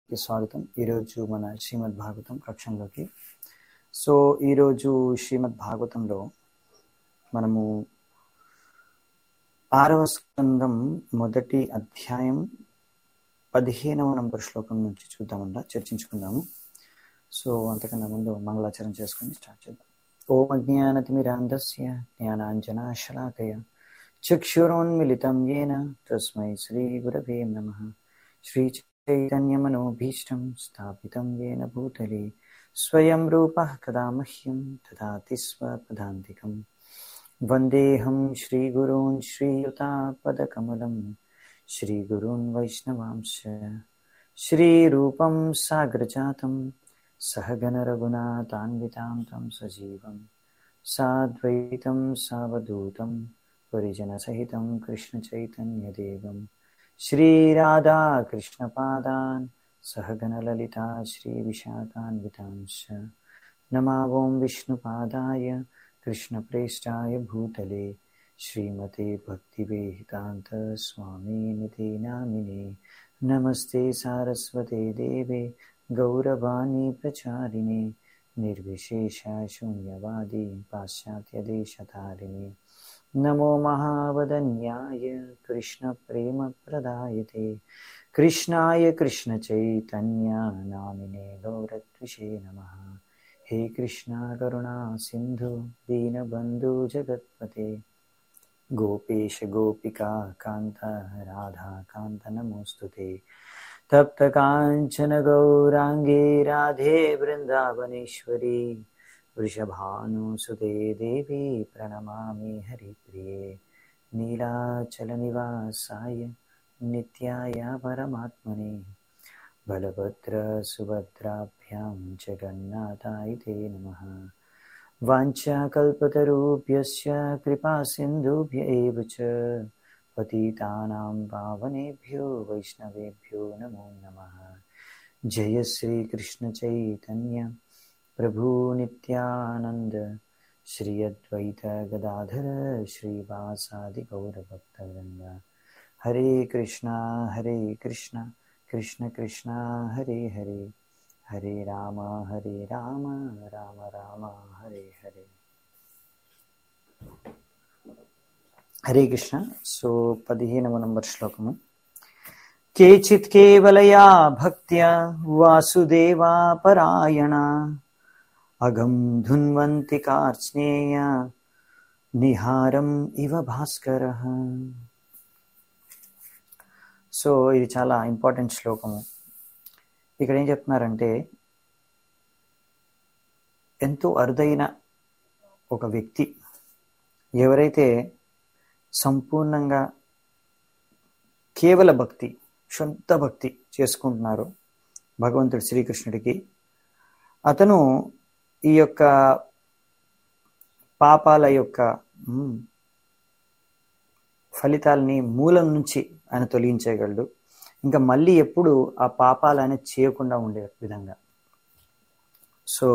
కి స్వాగతం ఈరోజు మన శ్రీమద్ భాగవతం కక్షంలోకి సో ఈరోజు శ్రీమద్ భాగవతంలో మనము ఆరవ స్కందం మొదటి అధ్యాయం పదిహేనవ నంబర్ శ్లోకం నుంచి చూద్దామంట చర్చించుకుందాము సో అంతకన్నా ముందు మంగళాచరణ చేసుకొని స్టార్ట్ చేద్దాం ఓం అజ్ఞానతిమిరాంధస్య జ్ఞానాంజనాశలాకయ చక్షురోన్మిలితం येन తస్మై శ్రీగురవే నమః श्रीचैतन्यमनोभीष्टं स्थापितं येन भूतले स्वयं रूपः कदा मह्यं ददाति स्वपदान्तिकं वन्देऽहं श्रीगुरून् श्रीयुतापदकमलं श्रीगुरून् वैष्णवांश श्रीरूपं साग्रजातं सहगणरघुनाथान्वितां तं सजीवं साद्वैतं सावधूतं परिजनसहितं कृष्णचैतन्यदेवम् श्रीराधा कृष्णपादान् सहगणललिता श्रीविशाखान्वितांश नमावों विष्णुपादाय कृष्णप्रेष्ठाय भूतले श्रीमते भक्तिवेहितान्तस्वामिनिते नामिने नमस्ते सारस्वते देवे गौरवाणी प्रचारिणे निर्विशेषशून्यवादी पाश्चात्यदेशतारिणे नमो महावदन्याय कृष्णप्रेमप्रदायते कृष्णाय कृष्णचैतन्या नामिने गौरत्विषे नमः हे कृष्णा करुणा सिन्धु दीनबन्धु जगत्पते गोपेश गोपिका कान्त राधा कान्त नमोऽस्तु ते तप्तकाञ्चन गौराङ्गे राधे वृन्दावनेश्वरी वृषभानुसुते देवी प्रणमामि हरिप्रिये नीलाचलनिवासाय नित्याय परमात्मने बलभद्रसुभद्राभ्यां जगन्नाथाय ते नमः वाञ्छाकल्पतरुभ्यश्च कृपासिन्धुभ्य एव च पतितानां पावनेभ्यो वैष्णवेभ्यो नमो नमः जय श्रीकृष्णचैतन्य प्रभु नित्यानन्द श्री अद्वैत गदाधर श्रीवासादि गौरभक्तवृन्द हरे कृष्णा हरे कृष्णा कृष्ण कृष्णा हरे हरे हरे राम हरे राम राम राम हरे हरे హరే కృష్ణ సో పదిహేనవ నంబర్ శ్లోకము కేచిత్ కేవలయా భక్త్యా వాసుదేవా పరాయణ అగం ధున్వంతి కార్స్నేయ నిహారం ఇవ భాస్కర సో ఇది చాలా ఇంపార్టెంట్ శ్లోకము ఇక్కడ ఏం చెప్తున్నారంటే ఎంతో అరుదైన ఒక వ్యక్తి ఎవరైతే సంపూర్ణంగా కేవల భక్తి శుద్ధ భక్తి చేసుకుంటున్నారో భగవంతుడు శ్రీకృష్ణుడికి అతను ఈ యొక్క పాపాల యొక్క ఫలితాలని మూలం నుంచి ఆయన తొలగించగలడు ఇంకా మళ్ళీ ఎప్పుడు ఆ పాపాలని చేయకుండా ఉండే విధంగా సో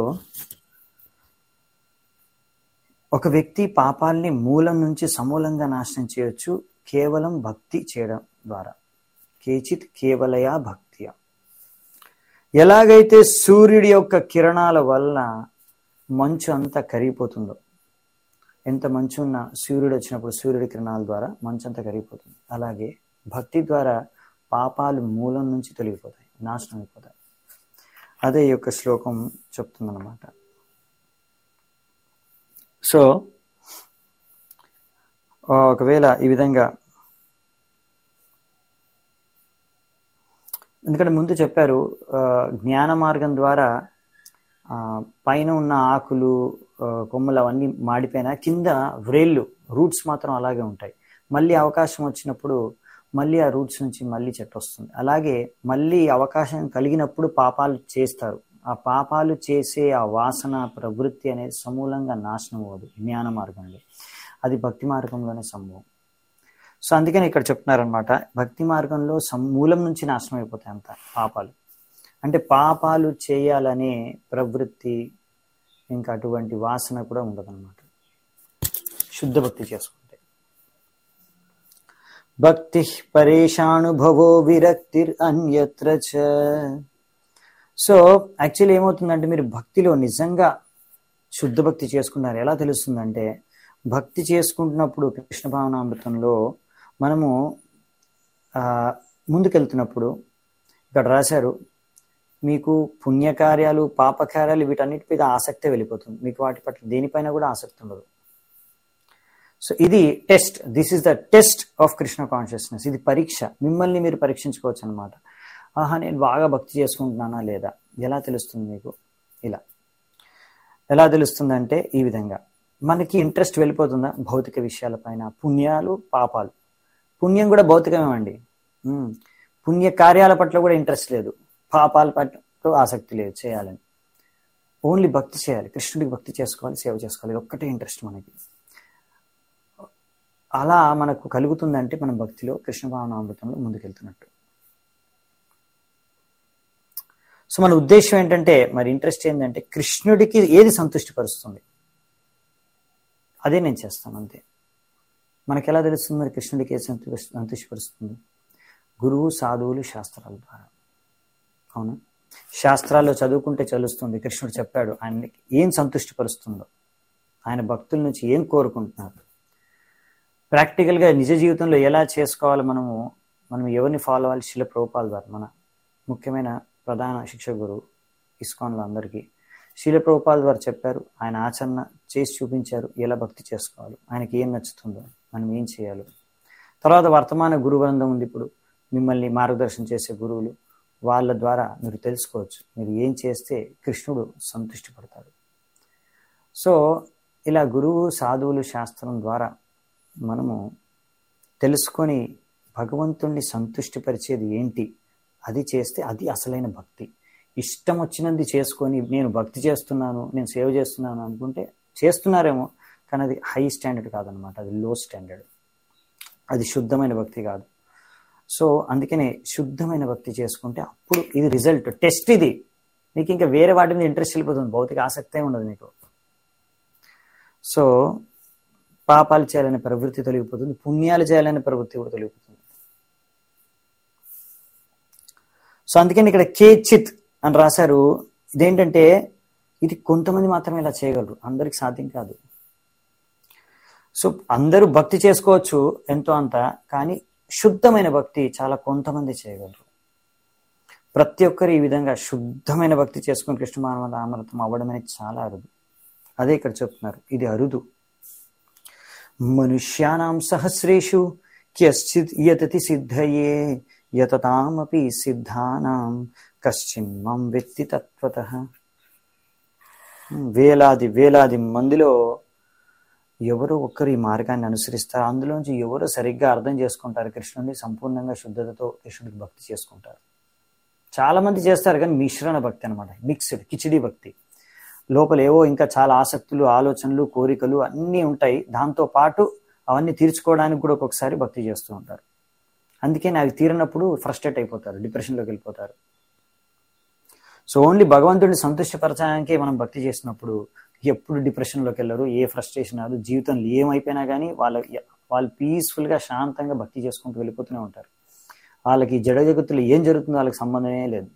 ఒక వ్యక్తి పాపాలని మూలం నుంచి సమూలంగా నాశనం చేయొచ్చు కేవలం భక్తి చేయడం ద్వారా కేచిత్ కేవలయా భక్తియ ఎలాగైతే సూర్యుడి యొక్క కిరణాల వల్ల మంచు అంతా కరిగిపోతుందో ఎంత మంచు ఉన్న సూర్యుడు వచ్చినప్పుడు సూర్యుడి కిరణాల ద్వారా మంచు అంతా కరిగిపోతుంది అలాగే భక్తి ద్వారా పాపాలు మూలం నుంచి తొలగిపోతాయి నాశనం అయిపోతాయి అదే ఈ యొక్క శ్లోకం చెప్తుందన్నమాట సో ఒకవేళ ఈ విధంగా ఎందుకంటే ముందు చెప్పారు జ్ఞాన మార్గం ద్వారా పైన ఉన్న ఆకులు కొమ్మలు అవన్నీ మాడిపోయినా కింద వ్రేళ్ళు రూట్స్ మాత్రం అలాగే ఉంటాయి మళ్ళీ అవకాశం వచ్చినప్పుడు మళ్ళీ ఆ రూట్స్ నుంచి మళ్ళీ చెట్టు వస్తుంది అలాగే మళ్ళీ అవకాశం కలిగినప్పుడు పాపాలు చేస్తారు ఆ పాపాలు చేసే ఆ వాసన ప్రవృత్తి అనేది సమూలంగా నాశనం అవ్వదు జ్ఞాన మార్గంలో అది భక్తి మార్గంలోనే సంభవం సో అందుకని ఇక్కడ చెప్తున్నారనమాట భక్తి మార్గంలో మూలం నుంచి నాశనం అయిపోతాయి అంత పాపాలు అంటే పాపాలు చేయాలనే ప్రవృత్తి ఇంకా అటువంటి వాసన కూడా ఉండదన్నమాట శుద్ధ భక్తి చేసుకుంటే భక్తి పరేషానుభవో విరక్తిర్ అన్యత్ర చ సో యాక్చువల్లీ ఏమవుతుందంటే మీరు భక్తిలో నిజంగా శుద్ధ భక్తి చేసుకున్నారు ఎలా తెలుస్తుందంటే భక్తి చేసుకుంటున్నప్పుడు కృష్ణ భావనామృతంలో మనము ఆ, ముందుకెళ్తున్నప్పుడు ఇక్కడ రాశారు మీకు పుణ్యకార్యాలు పాపకార్యాలు వీటన్నిటి మీద ఆసక్తే వెళ్ళిపోతుంది మీకు వాటి పట్ల దేనిపైన కూడా ఆసక్తి ఉండదు సో ఇది test this is the test of Krishna consciousness ఇది పరీక్ష మిమ్మల్ని మీరు పరీక్షించుకోవచ్చు అనమాట ఆహా నేను బాగా భక్తి చేసుకుంటున్నానా లేదా ఎలా తెలుస్తుంది మీకు ఇలా ఎలా తెలుస్తుందంటే ఈ విధంగా మనకి ఇంట్రెస్ట్ వెళ్ళిపోతుందా భౌతిక విషయాలపైన పుణ్యాలు పాపాలు పుణ్యం కూడా భౌతికమేమండి ఉమ్. పుణ్య కార్యాల పట్ల కూడా ఇంట్రెస్ట్ లేదు పాపాల పట్ల ఆసక్తి లేదు చేయాలని ఓన్లీ భక్తి చేయాలి కృష్ణుడికి భక్తి చేసుకోవాలి సేవ చేసుకోవాలి ఇది ఒక్కటే ఇంట్రెస్ట్ మనకి అలా మనకు కలుగుతుందంటే మనం భక్తిలో కృష్ణ భావనామృతంలో ముందుకెళ్తున్నట్టు సో మన ఉద్దేశం ఏంటంటే మరి ఇంట్రెస్ట్ ఏంటంటే కృష్ణుడికి ఏది సంతృష్టిపరుస్తుంది అదే నేను చేస్తాను అంతే మనకి ఎలా తెలుస్తుంది మరి కృష్ణుడికి ఏది సంతృ సంతృష్టిపరుస్తుంది గురువు సాధువులు శాస్త్రాల ద్వారా అవునా శాస్త్రాల్లో చదువుకుంటే చదువుతుంది కృష్ణుడు చెప్పాడు ఆయనకి ఏం సంతృష్టిపరుస్తుందో ఆయన భక్తుల నుంచి ఏం కోరుకుంటున్నారు ప్రాక్టికల్గా నిజ జీవితంలో ఎలా చేసుకోవాలి మనము మనం ఎవరిని ఫాలో అవ్వాలి శిల ప్రభుపాల ద్వారా మన ముఖ్యమైన ప్రధాన శిక్షక గురువు ఇస్కాన్లో అందరికీ శీల ప్రభుపాల ద్వారా చెప్పారు ఆయన ఆచరణ చేసి చూపించారు ఎలా భక్తి చేసుకోవాలి ఆయనకి ఏం నచ్చుతుందో మనం ఏం చేయాలి తర్వాత వర్తమాన గురువృందం ఉంది ఇప్పుడు మిమ్మల్ని మార్గదర్శనం చేసే గురువులు వాళ్ళ ద్వారా మీరు తెలుసుకోవచ్చు మీరు ఏం చేస్తే కృష్ణుడు సంతృష్టి పడతాడు సో ఇలా గురువు సాధువులు శాస్త్రం ద్వారా మనము తెలుసుకొని భగవంతుణ్ణి సంతృష్టిపరిచేది ఏంటి అది చేస్తే అది అసలైన భక్తి ఇష్టం వచ్చినది చేసుకొని నేను భక్తి చేస్తున్నాను నేను సేవ చేస్తున్నాను అనుకుంటే చేస్తున్నారేమో కానీ అది హై స్టాండర్డ్ కాదనమాట అది లో స్టాండర్డ్ అది శుద్ధమైన భక్తి కాదు సో అందుకనే శుద్ధమైన భక్తి చేసుకుంటే అప్పుడు ఇది రిజల్ట్ టెస్ట్ ఇది మీకు ఇంకా వేరే వాటి మీద ఇంట్రెస్ట్ వెళ్ళిపోతుంది భౌతిక ఆసక్తే ఉండదు మీకు సో పాపాలు చేయాలనే ప్రవృత్తి తొలగిపోతుంది పుణ్యాలు చేయాలనే ప్రవృత్తి కూడా తొలగిపోతుంది సో అందుకని ఇక్కడ కేచిత్ అని రాశారు ఇదేంటంటే ఇది కొంతమంది మాత్రమే ఇలా చేయగలరు అందరికి సాధ్యం కాదు సో అందరూ భక్తి చేసుకోవచ్చు ఎంతో అంత కానీ శుద్ధమైన భక్తి చాలా కొంతమంది చేయగలరు ప్రతి ఒక్కరు ఈ విధంగా శుద్ధమైన భక్తి చేసుకుని కృష్ణ మానవ అమృతం అవ్వడం అనేది చాలా అరుదు అదే ఇక్కడ చెప్తున్నారు ఇది అరుదు మనుష్యానాం సహస్రేషు క్యశ్చిత్ యతతి సిద్ధయే యతతామపి సిద్ధానాం కశ్చిన్మం వ్యక్తి తత్వత వేలాది వేలాది మందిలో ఎవరో ఒక్కరు ఈ మార్గాన్ని అనుసరిస్తారు అందులోంచి ఎవరో సరిగ్గా అర్థం చేసుకుంటారు కృష్ణుడిని సంపూర్ణంగా శుద్ధతతో కృష్ణుడికి భక్తి చేసుకుంటారు చాలా మంది చేస్తారు కానీ మిశ్రణ భక్తి అనమాట మిక్స్డ్ కిచిడి భక్తి లోపల ఏవో ఇంకా చాలా ఆసక్తులు ఆలోచనలు కోరికలు అన్నీ ఉంటాయి దాంతో పాటు అవన్నీ తీర్చుకోవడానికి కూడా ఒక్కొక్కసారి భక్తి చేస్తూ ఉంటారు అందుకే అవి తీరినప్పుడు ఫ్రస్ట్రేట్ అయిపోతారు డిప్రెషన్లోకి వెళ్ళిపోతారు సో ఓన్లీ భగవంతుడిని సంతృష్టిపరచడానికే మనం భక్తి చేసినప్పుడు ఎప్పుడు డిప్రెషన్లోకి వెళ్ళరు ఏ ఫ్రస్ట్రేషన్ రాదు జీవితంలో ఏమైపోయినా కానీ వాళ్ళ వాళ్ళు పీస్ఫుల్గా శాంతంగా భక్తి చేసుకుంటూ వెళ్ళిపోతూనే ఉంటారు వాళ్ళకి జడ జగత్తులో ఏం జరుగుతుందో వాళ్ళకి సంబంధమే లేదు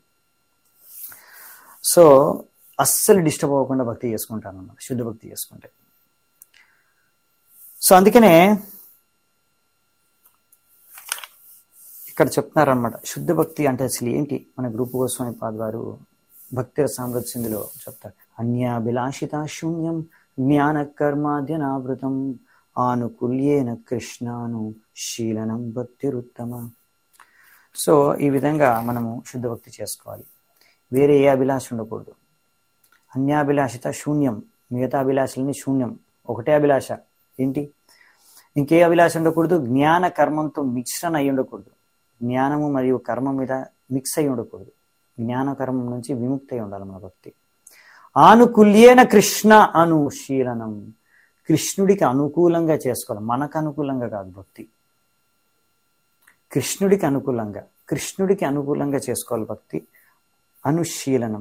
సో అస్సలు డిస్టర్బ్ అవ్వకుండా భక్తి చేసుకుంటాను అన్నమాట శుద్ధ భక్తి చేసుకుంటే సో అందుకనే ఇక్కడ చెప్తున్నారనమాట శుద్ధ భక్తి అంటే అసలు ఏంటి మన గ్రూప్ గోస్వామి పాద్ వారు భక్తి సామ్రాజ్యంలో చెప్తారు అన్యాభిలాషిత శూన్యం జ్ఞాన కర్మాద్యనావృతం ఆనుకుల్యేన కృష్ణాను శీలనం భక్తిరుత్తమ సో ఈ విధంగా మనము శుద్ధ భక్తి చేసుకోవాలి వేరే ఏ అభిలాష ఉండకూడదు అన్యాభిలాషిత శూన్యం మిగతా అభిలాషలన్నీ శూన్యం ఒకటే అభిలాష ఏంటి ఇంకే అభిలాష ఉండకూడదు జ్ఞాన కర్మంతో మిశ్రణ అయి ఉండకూడదు జ్ఞానము మరియు కర్మ మీద మిక్స్ అయి ఉండకూడదు జ్ఞాన కర్మం నుంచి విముక్తి అయి ఉండాలి మన భక్తి ఆనుకుల్యేన కృష్ణ అనుశీలనం కృష్ణుడికి అనుకూలంగా చేసుకోవాలి మనకు అనుకూలంగా కాదు భక్తి కృష్ణుడికి అనుకూలంగా కృష్ణుడికి అనుకూలంగా చేసుకోవాలి భక్తి అనుశీలనం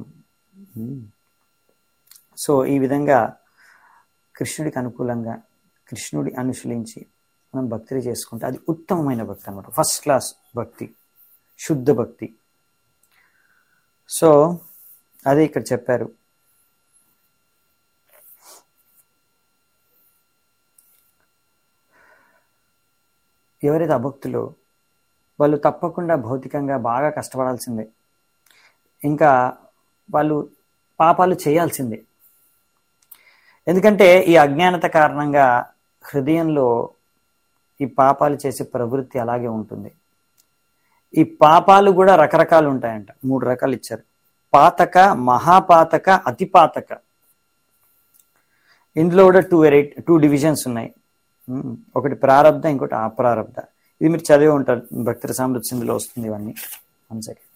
సో ఈ విధంగా కృష్ణుడికి అనుకూలంగా కృష్ణుడి అనుశీలించి మనం భక్తి చేసుకుంటే అది ఉత్తమమైన భక్తి అనమాట ఫస్ట్ క్లాస్ భక్తి శుద్ధ భక్తి సో అదే ఇక్కడ చెప్పారు ఎవరైతే అభక్తులు వాళ్ళు తప్పకుండా భౌతికంగా బాగా కష్టపడాల్సిందే ఇంకా వాళ్ళు పాపాలు చేయాల్సిందే ఎందుకంటే ఈ అజ్ఞానత కారణంగా హృదయంలో ఈ పాపాలు చేసే ప్రవృత్తి అలాగే ఉంటుంది ఈ పాపాలు కూడా రకరకాలు ఉంటాయంట మూడు రకాలు ఇచ్చారు పాతక మహాపాతక అతిపాతక ఇందులో కూడా టూ వెరైటీ టూ డివిజన్స్ ఉన్నాయి ఉమ్, ఒకటి ప్రారంధ ఇంకోటి అప్రారంధ ఇది మీరు చదివి ఉంటారు భక్తుల సామృత్ సింధులో వస్తుంది ఇవన్నీ వన్ సెకండ్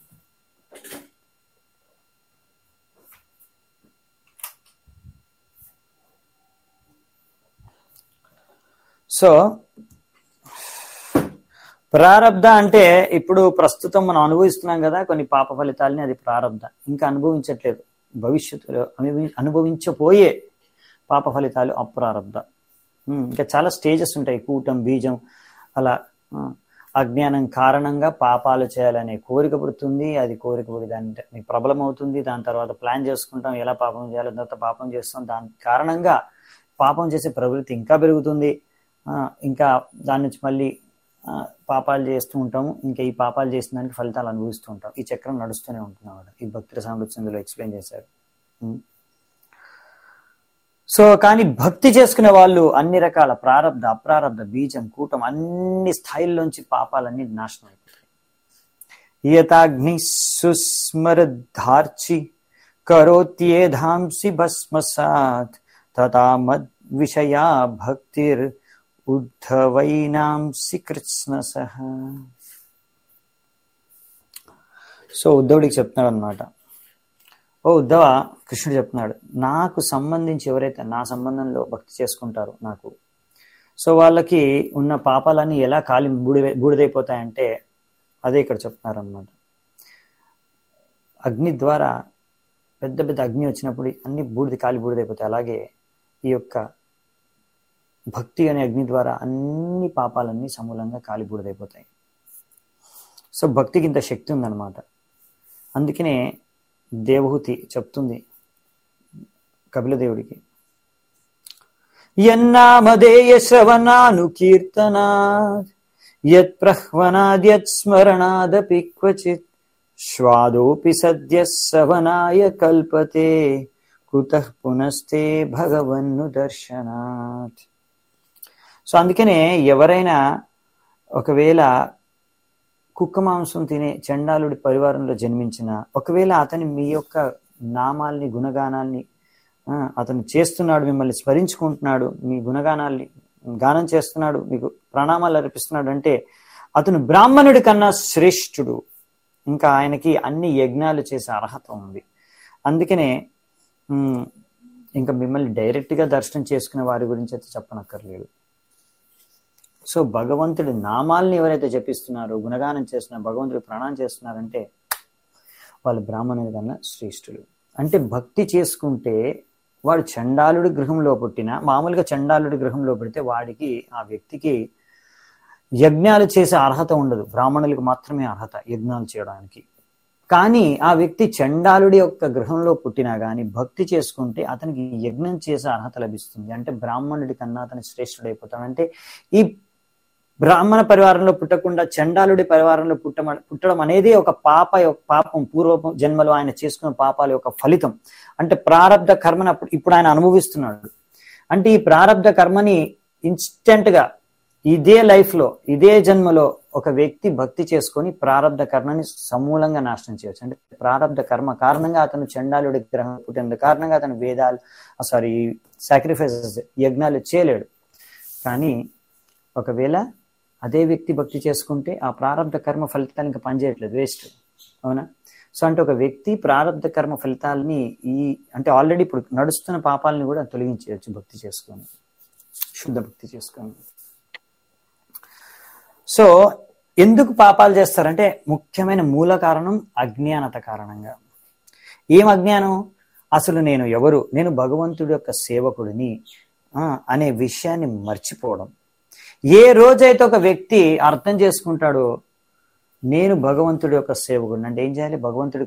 సో ప్రారబ్ధ అంటే ఇప్పుడు ప్రస్తుతం మనం అనుభవిస్తున్నాం కదా కొన్ని పాప ఫలితాలని అది ప్రారబ్ధ ఇంకా అనుభవించట్లేదు భవిష్యత్తులో అనుభవి అనుభవించబోయే పాప ఫలితాలు అప్రారబ్ధ ఉమ్, ఇంకా చాలా స్టేజెస్ ఉంటాయి కూటం బీజం అలా ఆ, అజ్ఞానం కారణంగా పాపాలు చేయాలనే కోరిక పుడుతుంది అది కోరిక పుడి దాని ప్రబలం అవుతుంది దాని తర్వాత ప్లాన్ చేసుకుంటాం ఎలా పాపం చేయాలో దాని తర్వాత పాపం చేస్తాం దాని కారణంగా పాపం చేసే ప్రవృత్తి ఇంకా పెరుగుతుంది ఆ, ఇంకా దాని నుంచి మళ్ళీ ఆ, పాపాలు చేస్తూ ఉంటాము ఇంకా ఈ పాపాలు చేసిన దానికి ఫలితాలు అనుభవిస్తూ ఉంటాం ఈ చక్రం నడుస్తూనే ఉంటుంది అన్నమాట ఈ భక్తుల సామృత్యంలో ఎక్స్ప్లెయిన్ చేశారు ఉమ్. సో కానీ భక్తి చేసుకునే వాళ్ళు అన్ని రకాల ప్రారంధ అప్రారంధ బీజం కూటం అన్ని స్థాయిల్లోంచి పాపాలన్నీ నాశనం అయిపోతాయి యథాగ్ని సుస్మరధార్చి కరోత్యేధాంసి భస్మసాత్ తథా మద్ విషయా భక్తిర్ ఉద్ధవైనాంసి కృష్ణ సహ సో ఉద్ధవుడికి చెప్తున్నాడు అనమాట ఓ ఉద్ధవ కృష్ణుడు చెప్తున్నాడు నాకు సంబంధించి ఎవరైతే నా సంబంధంలో భక్తి చేసుకుంటారో నాకు సో వాళ్ళకి ఉన్న పాపాలన్నీ ఎలా కాలి బూడి బూడిదైపోతాయంటే అదే ఇక్కడ చెప్తున్నారు అనమాట అగ్ని ద్వారా పెద్ద పెద్ద అగ్ని వచ్చినప్పుడు అన్ని బూడిద కాలి బూడిదైపోతాయి అలాగే ఈ యొక్క భక్తి అనే అగ్ని ద్వారా అన్ని పాపాలన్నీ సమూలంగా కాలి బూడిదైపోతాయి సో భక్తికి ఇంత శక్తి ఉందన్నమాట అందుకనే దేవహూతి చెప్తుంది కపిలదేవుడికి యన్నామధేయ శ్రవణాను కీర్తనా యత్ ప్రహ్వనాద్యత్ స్మరణాదపి క్వచిత్ శ్వాదోపి సద్య సవనాయ కల్పతే కుతః పునస్తే భగవన్ను దర్శనాత్ సో అందుకనే ఎవరైనా ఒకవేళ కుక్క మాంసం తినే చండాలుడి పరివారంలో జన్మించిన ఒకవేళ అతని మీ యొక్క నామాల్ని గుణగానాల్ని ఆ, అతను చేస్తున్నాడు మిమ్మల్ని స్మరించుకుంటున్నాడు మీ గుణగానాల్ని గానం చేస్తున్నాడు మీకు ప్రణామాలు అర్పిస్తున్నాడు అంటే అతను బ్రాహ్మణుడి కన్నా శ్రేష్ఠుడు ఇంకా ఆయనకి అన్ని యజ్ఞాలు చేసే అర్హత ఉంది అందుకనే ఉమ్, ఇంకా మిమ్మల్ని డైరెక్ట్గా దర్శనం చేసుకునే వారి గురించి అయితే చెప్పనక్కర్లేదు సో భగవంతుడి నామాల్ని ఎవరైతే జపిస్తున్నారో గుణగానం చేస్తున్నారు భగవంతుడి ప్రాణాన్ని చేస్తున్నారంటే వాళ్ళు బ్రాహ్మణుడి కన్నా శ్రేష్ఠులు అంటే భక్తి చేసుకుంటే వాడు చండాలుడి గృహంలో పుట్టిన మామూలుగా చండాలుడి గృహంలో పుడితే వాడికి ఆ వ్యక్తికి యజ్ఞాలు చేసే అర్హత ఉండదు బ్రాహ్మణులకు మాత్రమే అర్హత యజ్ఞాలు చేయడానికి కానీ ఆ వ్యక్తి చండాలుడి యొక్క గృహంలో పుట్టినా గాని భక్తి చేసుకుంటే అతనికి యజ్ఞం చేసే అర్హత లభిస్తుంది అంటే బ్రాహ్మణుడి కన్నా అతను శ్రేష్ఠుడైపోతాడు అంటే ఈ బ్రాహ్మణ పరివారంలో పుట్టకుండా చండాలుడి పరివారంలో పుట్ట పుట్టడం అనేది ఒక పాప యొక్క పాపం పూర్వ జన్మలో ఆయన చేసుకున్న పాపాల యొక్క ఫలితం అంటే ప్రారంధ కర్మను అప్పుడు ఇప్పుడు ఆయన అనుభవిస్తున్నాడు అంటే ఈ ప్రారంధ కర్మని ఇన్స్టెంట్ గా ఇదే లైఫ్ లో ఇదే జన్మలో ఒక వ్యక్తి భక్తి చేసుకొని ప్రారంధ కర్మని సమూలంగా నాశనం చేయొచ్చు అంటే ప్రారంధ కర్మ కారణంగా అతను చండాలుడి గ్రహం పుట్టినందు కారణంగా అతను వేదాలు సారీ సాక్రిఫైసెస్ యజ్ఞాలు చేయలేడు కానీ ఒకవేళ అదే వ్యక్తి భక్తి చేసుకుంటే ఆ ప్రారంభ కర్మ ఫలితాలు ఇంకా పనిచేయట్లేదు వేస్ట్ అవునా సో అంటే ఒక వ్యక్తి ప్రారంభ కర్మ ఫలితాలని ఈ అంటే ఆల్రెడీ ఇప్పుడు నడుస్తున్న పాపాలని కూడా తొలగించేయచ్చు భక్తి చేసుకొని శుద్ధ భక్తి చేసుకొని సో ఎందుకు పాపాలు చేస్తారంటే ముఖ్యమైన మూల కారణం అజ్ఞానత కారణంగా ఏం అజ్ఞానం అసలు నేను ఎవరు నేను భగవంతుడి యొక్క సేవకుడిని ఆ, అనే విషయాన్ని మర్చిపోవడం ఏ రోజైతే ఒక వ్యక్తి అర్థం చేసుకుంటాడో నేను భగవంతుడి యొక్క సేవకుడిని అంటే ఏం చేయాలి భగవంతుడికి మాత్రం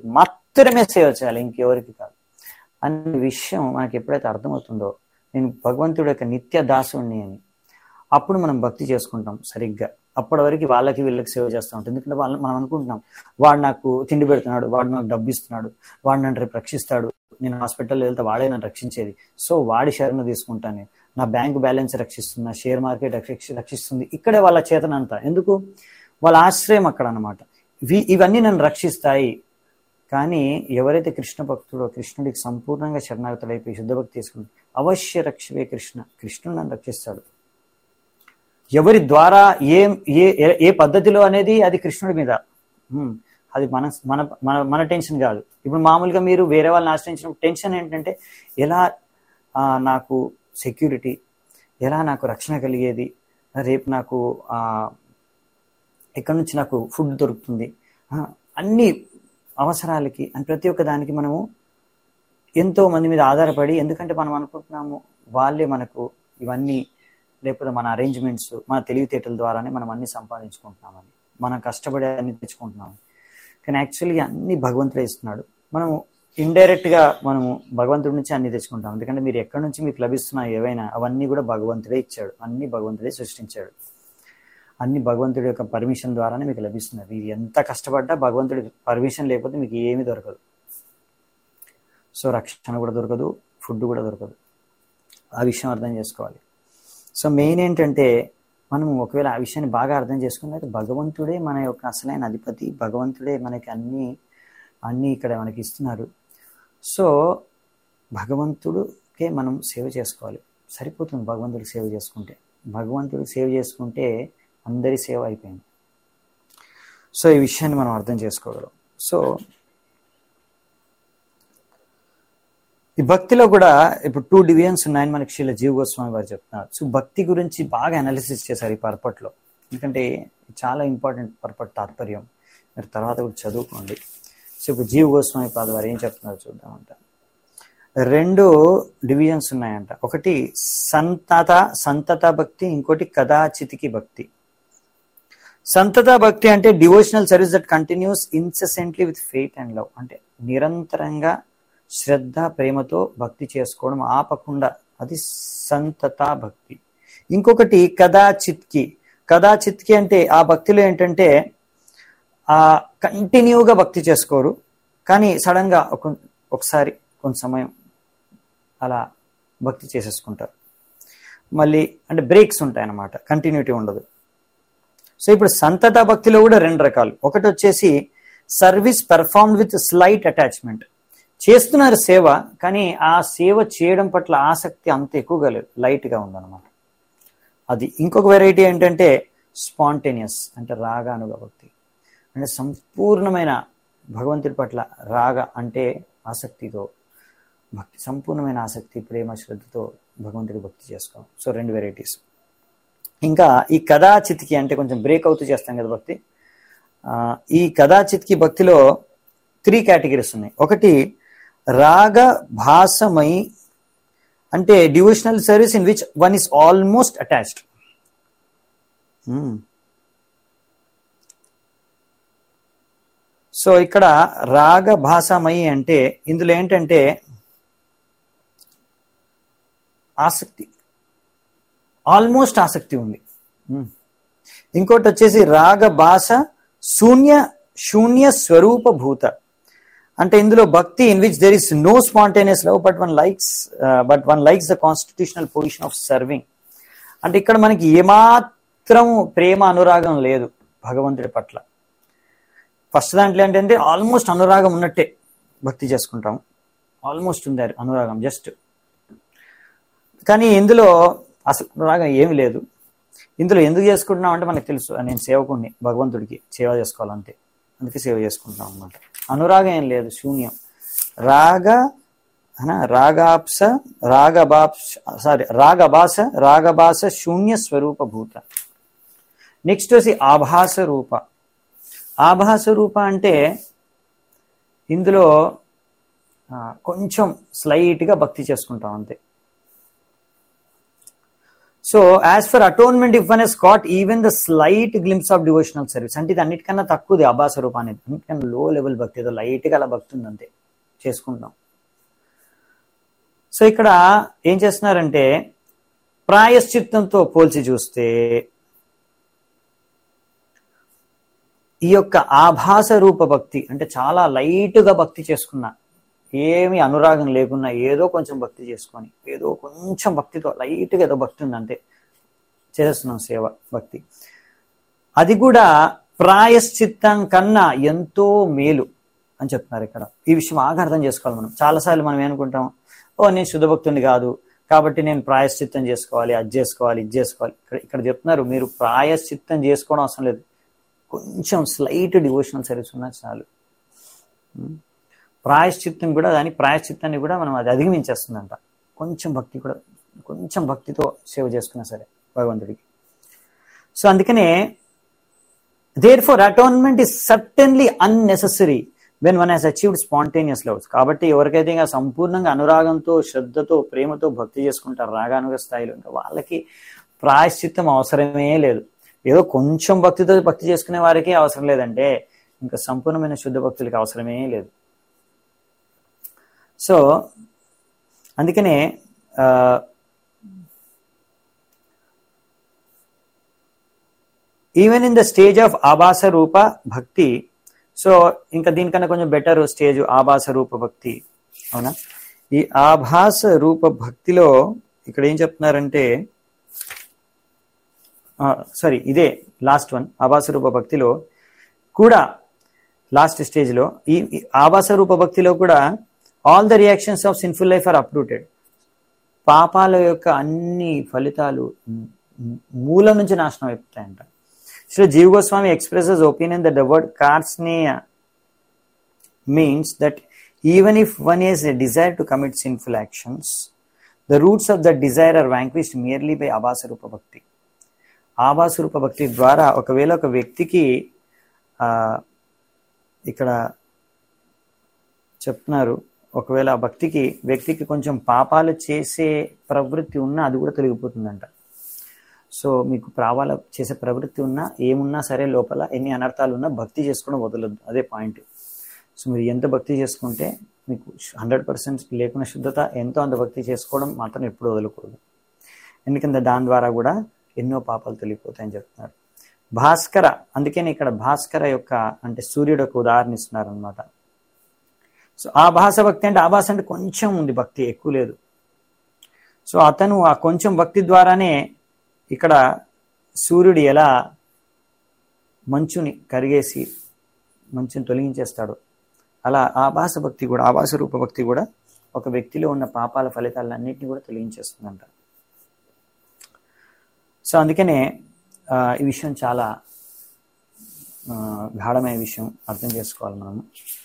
మాత్రమే సేవ చేయాలి ఇంకెవరికి కాదు అనే విషయం మనకి ఎప్పుడైతే అర్థమవుతుందో నేను భగవంతుడి యొక్క నిత్య దాసుని అని అప్పుడు మనం భక్తి చేసుకుంటాం సరిగ్గా అప్పటి వరకు వాళ్ళకి వీళ్ళకి సేవ చేస్తూ ఉంటాం ఎందుకంటే వాళ్ళు మనం అనుకుంటున్నాం వాడు నాకు తిండి పెడుతున్నాడు వాడు నాకు డబ్బు ఇస్తున్నాడు వాడు నన్ను రేపు రక్షిస్తాడు నేను హాస్పిటల్లో వెళ్తే వాడే నన్ను రక్షించేది సో వాడి షేర్ను తీసుకుంటాను నేను. నా బ్యాంక్ బ్యాలెన్స్ రక్షిస్తుంది నా షేర్ మార్కెట్ రక్షి రక్షిస్తుంది ఇక్కడే వాళ్ళ చేతన అంతా ఎందుకు వాళ్ళ ఆశ్రయం అక్కడ అనమాట ఇవన్నీ నన్ను రక్షిస్తాయి కానీ ఎవరైతే కృష్ణ భక్తుడో కృష్ణుడికి సంపూర్ణంగా శరణాగతుడైపోయి శుద్ధ భక్తి తీసుకుంటే అవశ్య రక్షవే కృష్ణ కృష్ణుడు నన్ను రక్షిస్తాడు ఎవరి ద్వారా ఏ ఏ ఏ- ఏ పద్ధతిలో అనేది అది కృష్ణుడి మీద హ్మ్. అది మన మన మన మన టెన్షన్ కాదు ఇప్పుడు మామూలుగా మీరు వేరే వాళ్ళని ఆశ్రయించినప్పుడు టెన్షన్ ఏంటంటే ఎలా ఆ, నాకు సెక్యూరిటీ ఎలా నాకు రక్షణ కలిగేది రేపు నాకు ఆ, ఎక్కడి నుంచి నాకు ఫుడ్ దొరుకుతుంది ఆ, అన్ని అవసరాలకి అని ప్రతి ఒక్క దానికి మనము ఎంతో మంది మీద ఆధారపడి ఎందుకంటే మనం అనుకుంటున్నాము వాళ్ళే మనకు ఇవన్నీ లేకపోతే మన అరేంజ్మెంట్స్ మన తెలివితేటల ద్వారానే మనం అన్ని సంపాదించుకుంటున్నామని మనం కష్టపడి అన్ని తెచ్చుకుంటున్నాము కానీ యాక్చువల్లీ అన్ని భగవంతుడే ఇస్తున్నాడు మనము ఇండైరెక్ట్ గా మనము భగవంతుడి నుంచి అన్ని తెచ్చుకుంటాం ఎందుకంటే మీరు ఎక్కడి నుంచి మీకు లభిస్తున్నాయి ఏవైనా అవన్నీ కూడా భగవంతుడే ఇచ్చాడు అన్ని భగవంతుడే సృష్టించాడు అన్ని భగవంతుడి యొక్క పర్మిషన్ ద్వారానే మీకు లభిస్తుంది మీరు ఎంత కష్టపడ్డా భగవంతుడి పర్మిషన్ లేకపోతే మీకు ఏమీ దొరకదు సో రక్షణ కూడా దొరకదు ఫుడ్ కూడా దొరకదు ఆ విషయం అర్థం చేసుకోవాలి సో మెయిన్ ఏంటంటే మనం ఒకవేళ ఆ విషయాన్ని బాగా అర్థం చేసుకున్నట్టు భగవంతుడే మన యొక్క అసలైన అధిపతి భగవంతుడే మనకి అన్ని అన్ని ఇక్కడ మనకి ఇస్తున్నారు సో భగవంతుడికే మనం సేవ చేసుకోవాలి సరిపోతుంది భగవంతుడికి సేవ చేసుకుంటే భగవంతుడికి సేవ చేసుకుంటే అందరి సేవ అయిపోయింది సో ఈ విషయాన్ని మనం అర్థం చేసుకోగలం సో ఈ భక్తిలో కూడా ఇప్పుడు టూ డివిజన్స్ ఉన్నాయని మనకి శీల జీవ గోస్వామి వారు చెప్తున్నారు సో భక్తి గురించి బాగా అనాలిసిస్ చేశారు ఈ పర్పట్లో ఎందుకంటే ఇది చాలా ఇంపార్టెంట్ పర్పట్ తాత్పర్యం మీరు తర్వాత కూడా చదువుకోండి సో ఇప్పుడు జీవ గోస్వామి పాద వారు ఏం చెప్తున్నారు చూద్దామంట రెండు డివిజన్స్ ఉన్నాయంట ఒకటి సంతత సంతత భక్తి ఇంకోటి కదాచితికి భక్తి సంతత భక్తి అంటే devotional service that continues incessantly with faith and love అంటే నిరంతరంగా శ్రద్ధ ప్రేమతో భక్తి చేసుకోవడం ఆపకుండా అది సంతత భక్తి ఇంకొకటి కదాచిత్కి కదాచిత్కి అంటే ఆ భక్తిలో ఏంటంటే ఆ కంటిన్యూగా భక్తి చేసుకోరు కానీ సడన్గా ఒక ఒకసారి కొంత సమయం అలా భక్తి చేసేసుకుంటారు మళ్ళీ అంటే బ్రేక్స్ ఉంటాయి అన్నమాట కంటిన్యూటీ ఉండదు సో ఇప్పుడు సంతత భక్తిలో కూడా రెండు రకాలు ఒకటి వచ్చేసి service perform with slight attachment చేస్తున్నారు సేవ కానీ ఆ సేవ చేయడం పట్ల ఆసక్తి అంత ఎక్కువగా లేదు లైట్గా ఉందన్నమాట అది ఇంకొక వెరైటీ ఏంటంటే స్పాంటేనియస్ అంటే రాగానుగా భక్తి అంటే సంపూర్ణమైన భగవంతుడి పట్ల రాగ అంటే ఆసక్తితో భక్తి సంపూర్ణమైన ఆసక్తి ప్రేమ శ్రద్ధతో భగవంతుడి భక్తి చేసుకోవడం సో రెండు వెరైటీస్ ఇంకా ఈ కథాచిత్కి అంటే కొంచెం బ్రేక్ అవుతూ చేస్తాం కదా భక్తి ఆ, ఈ కథాచిత్కి భక్తిలో త్రీ కేటగిరీస్ ఉన్నాయి ఒకటి రాగ భాసమై అంటే devotional service in which one is almost attached so ఇక్కడ రాగ భాషమయి అంటే ఇందులో ఏంటంటే ఆసక్తి ఆల్మోస్ట్ ఆసక్తి ఉంది ఉమ్. ఇంకోటి వచ్చేసి రాగ భాష శూన్య శూన్య స్వరూప భూత అంటే ఇందులో భక్తి in which there is no spontaneous love but one likes but one likes the constitutional position of serving అంటే ఇక్కడ మనకి ఏమాత్రం ప్రేమ అనురాగం లేదు భగవంతుడి పట్ల ఫస్ట్ దాంట్లో ఏంటంటే ఆల్మోస్ట్ అనురాగం ఉన్నట్టే భక్తి చేసుకుంటాం ఆల్మోస్ట్ ఉంది అది అనురాగం జస్ట్ కానీ ఇందులో అసలు అనురాగం ఏమి లేదు ఇందులో ఎందుకు చేసుకుంటున్నాం అంటే మనకు తెలుసు నేను సేవకుడిని భగవంతుడికి సేవ చేసుకోవాలంటే అందుకే సేవ చేసుకుంటున్నాం అనమాట అనురాగం ఏం లేదు శూన్యం రాగ అనా? రాగాప్స రాగబాప్స సారీ రాగభాస రాగభాస శూన్య స్వరూప భూత నెక్స్ట్ వచ్చి ఆభాస రూప ఆభాస రూప అంటే ఇందులో ఆ, కొంచెం స్లైట్గా భక్తి చేసుకుంటాం అంతే so as for atonement if one has caught even the slight glimpse of devotional service అంటే ఇది అన్నిటికన్నా తక్కువది అభాస రూపం అనేది అన్నిటికన్నా లో లెవెల్ భక్తి ఏదో లైట్గా అలా భక్తి ఉంది అంతే చేసుకుంటాం సో ఇక్కడ ఏం చేస్తున్నారంటే ప్రాయశ్చిత్తంతో పోల్చి చూస్తే ఈ యొక్క ఆభాస రూప భక్తి అంటే చాలా లైట్గా భక్తి చేసుకున్నా ఏమి అనురాగం లేకున్నా ఏదో కొంచెం భక్తి చేసుకొని ఏదో కొంచెం భక్తితో లైట్గా ఏదో భక్తి ఉంది అంతే చేస్తున్నాం సేవ భక్తి అది కూడా ప్రాయశ్చిత్తం కన్నా ఎంతో మేలు అని చెప్తున్నారు ఇక్కడ ఈ విషయం బాగా అర్థం చేసుకోవాలి మనం చాలాసార్లు మనం ఏమనుకుంటాం ఓ నేను శుద్ధ భక్తుని కాదు కాబట్టి నేను ప్రాయశ్చిత్తం చేసుకోవాలి అది చేసుకోవాలి ఇది చేసుకోవాలి ఇక్కడ ఇక్కడ చెప్తున్నారు మీరు ప్రాయశ్చిత్తం చేసుకోవడం అవసరం లేదు కొంచెం స్లైట్ డివోషనల్ సర్వీస్ ఉన్నా చాలు ప్రాయశ్చిత్తం కూడా దాని ప్రాయశ్చిత్తాన్ని కూడా మనం అది అధిగమించేస్తుందంట కొంచెం భక్తి కూడా కొంచెం భక్తితో సేవ చేసుకున్నా సరే భగవంతుడికి సో అందుకనే therefore atonement is certainly unnecessary when one has achieved spontaneous loves కాబట్టి ఎవరికైతే ఇంకా సంపూర్ణంగా అనురాగంతో శ్రద్ధతో ప్రేమతో భక్తి చేసుకుంటారు రాగానుగ స్థాయిలో ఇంకా వాళ్ళకి ప్రాయశ్చిత్తం అవసరమే లేదు ఏదో కొంచెం భక్తితో భక్తి చేసుకునే వారికి అవసరం లేదంటే ఇంకా సంపూర్ణమైన శుద్ధ భక్తులకి అవసరమే లేదు సో అందుకనే even in the stage of ఆభాస రూప భక్తి సో ఇంకా దీనికన్నా కొంచెం బెటర్ స్టేజ్ ఆభాస రూప భక్తి అవునా ఈ ఆభాస రూప భక్తిలో ఇక్కడ ఏం చెప్తున్నారంటే సారీ ఇదే లాస్ట్ వన్ ఆభాస రూప భక్తిలో కూడా లాస్ట్ స్టేజ్లో ఈ ఆభాస రూప భక్తిలో కూడా all the reactions of sinful life are uprooted పాపాల యొక్క అన్ని ఫలితాలు మూలం నుంచి నాశనం అయిపోతాయంట so Jiva Goswami expresses opinion that the word కార్స్నేయ means that even if one is a desire to commit sinful actions the roots of the desire are vanquished merely by ఆభాస రూప భక్తి ఆభాస రూప భక్తి ద్వారా ఒకవేళ ఒక వ్యక్తికి ఇక్కడ చెప్తున్నారు ఒకవేళ ఆ భక్తికి వ్యక్తికి కొంచెం పాపాలు చేసే ప్రవృత్తి ఉన్నా అది కూడా తొలగిపోతుందంట సో మీకు ప్రావాల చేసే ప్రవృత్తి ఉన్నా ఏమున్నా సరే లోపల ఎన్ని అనర్థాలు ఉన్నా భక్తి చేసుకోవడం వదలొద్దు అదే పాయింట్ సో మీరు ఎంత భక్తి చేసుకుంటే మీకు హండ్రెడ్ పర్సెంట్ లేకున్న శుద్ధత ఎంతో అంత భక్తి చేసుకోవడం మాత్రం ఎప్పుడు వదలకూడదు ఎందుకంటే దాని ద్వారా కూడా ఎన్నో పాపాలు తొలగిపోతాయని చెప్తున్నారు భాస్కర అందుకని ఇక్కడ భాస్కర యొక్క అంటే సూర్యుడు ఒక ఉదాహరణ ఇస్తున్నారు అనమాట సో ఆ భాష భక్తి అంటే ఆ భాష అంటే కొంచెం ఉంది భక్తి ఎక్కువ లేదు సో అతను ఆ కొంచెం భక్తి ద్వారానే ఇక్కడ సూర్యుడు ఎలా మంచుని కరిగేసి మంచుని తొలగించేస్తాడు అలా ఆభాస భక్తి కూడా ఆభాస రూప భక్తి కూడా ఒక వ్యక్తిలో ఉన్న పాపాల ఫలితాలన్నింటినీ కూడా తొలగించేస్తుందంట సో అందుకనే ఈ విషయం చాలా గాఢమైన విషయం అర్థం చేసుకోవాలి మనము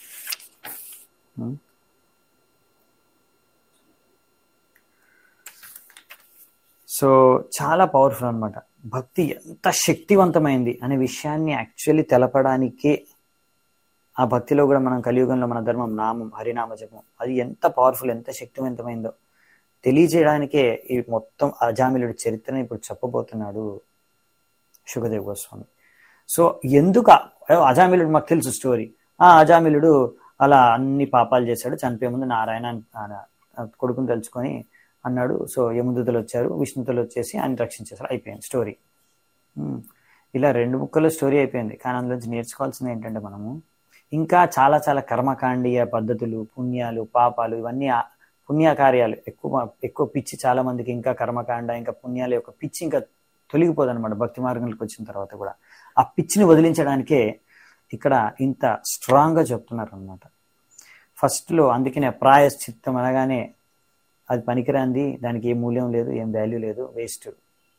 సో చాలా పవర్ఫుల్ అనమాట భక్తి ఎంత శక్తివంతమైంది అనే విషయాన్ని యాక్చువల్లీ తెలపడానికే ఆ భక్తిలో కూడా మనం కలియుగంలో మన ధర్మం నామం హరినామ జపం అది ఎంత పవర్ఫుల్ ఎంత శక్తివంతమైందో తెలియజేయడానికే ఈ మొత్తం అజామిలుడి చరిత్రని ఇప్పుడు చెప్పబోతున్నాడు సుఖదేవ్ గోస్వామి సో ఎందుకు అజామిలుడు మాకు తెలుసు స్టోరీ ఆ అజామిలుడు అలా అన్ని పాపాలు చేశాడు చనిపోయే ముందు నారాయణ కొడుకుని తలుచుకొని అన్నాడు సో యముదూతలు వచ్చారు విష్ణుతులు వచ్చేసి ఆయన రక్షించేశారు అయిపోయింది స్టోరీ ఇలా రెండు ముక్కల్లో స్టోరీ అయిపోయింది కానీ అందులోంచి నేర్చుకోవాల్సింది ఏంటంటే మనము ఇంకా చాలా చాలా కర్మకాండీయ పద్ధతులు పుణ్యాలు పాపాలు ఇవన్నీ పుణ్యకార్యాలు ఎక్కువ ఎక్కువ పిచ్చి చాలా మందికి ఇంకా కర్మకాండ ఇంకా పుణ్యాల యొక్క పిచ్చి ఇంకా తొలగిపోదు అనమాట భక్తి మార్గంలోకి వచ్చిన తర్వాత కూడా ఆ పిచ్చిని వదిలించడానికే ఇక్కడ ఇంత స్ట్రాంగ్గా చెప్తున్నారు అనమాట ఫస్ట్లో అందుకనే ప్రాయశ్చిత్తం అనగానే అది పనికిరాంది దానికి ఏ మూల్యం లేదు ఏం వాల్యూ లేదు వేస్ట్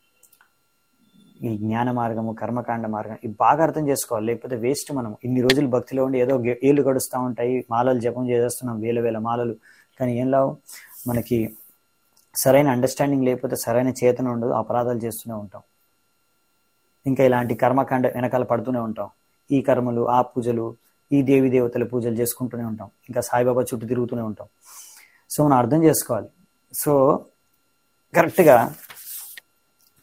ఈ జ్ఞాన మార్గము కర్మకాండ మార్గం ఇవి బాగా అర్థం చేసుకోవాలి లేకపోతే వేస్ట్ మనం ఇన్ని రోజులు భక్తిలో ఉండి ఏదో ఏళ్ళు గడుస్తూ ఉంటాయి మాలలు జపం చేసేస్తున్నాం వేల వేల మాలలు కానీ ఏం లావు మనకి సరైన అండర్స్టాండింగ్ లేకపోతే సరైన చేతన ఉండదు అపరాధాలు చేస్తూనే ఉంటాం ఇంకా ఇలాంటి కర్మకాండ వెనకాల పడుతూనే ఉంటాం ఈ కర్మలు ఆ పూజలు ఈ దేవి దేవతల పూజలు చేసుకుంటూనే ఉంటాం ఇంకా సాయిబాబా చుట్టూ తిరుగుతూనే ఉంటాం సో మనం అర్థం చేసుకోవాలి సో కరెక్ట్గా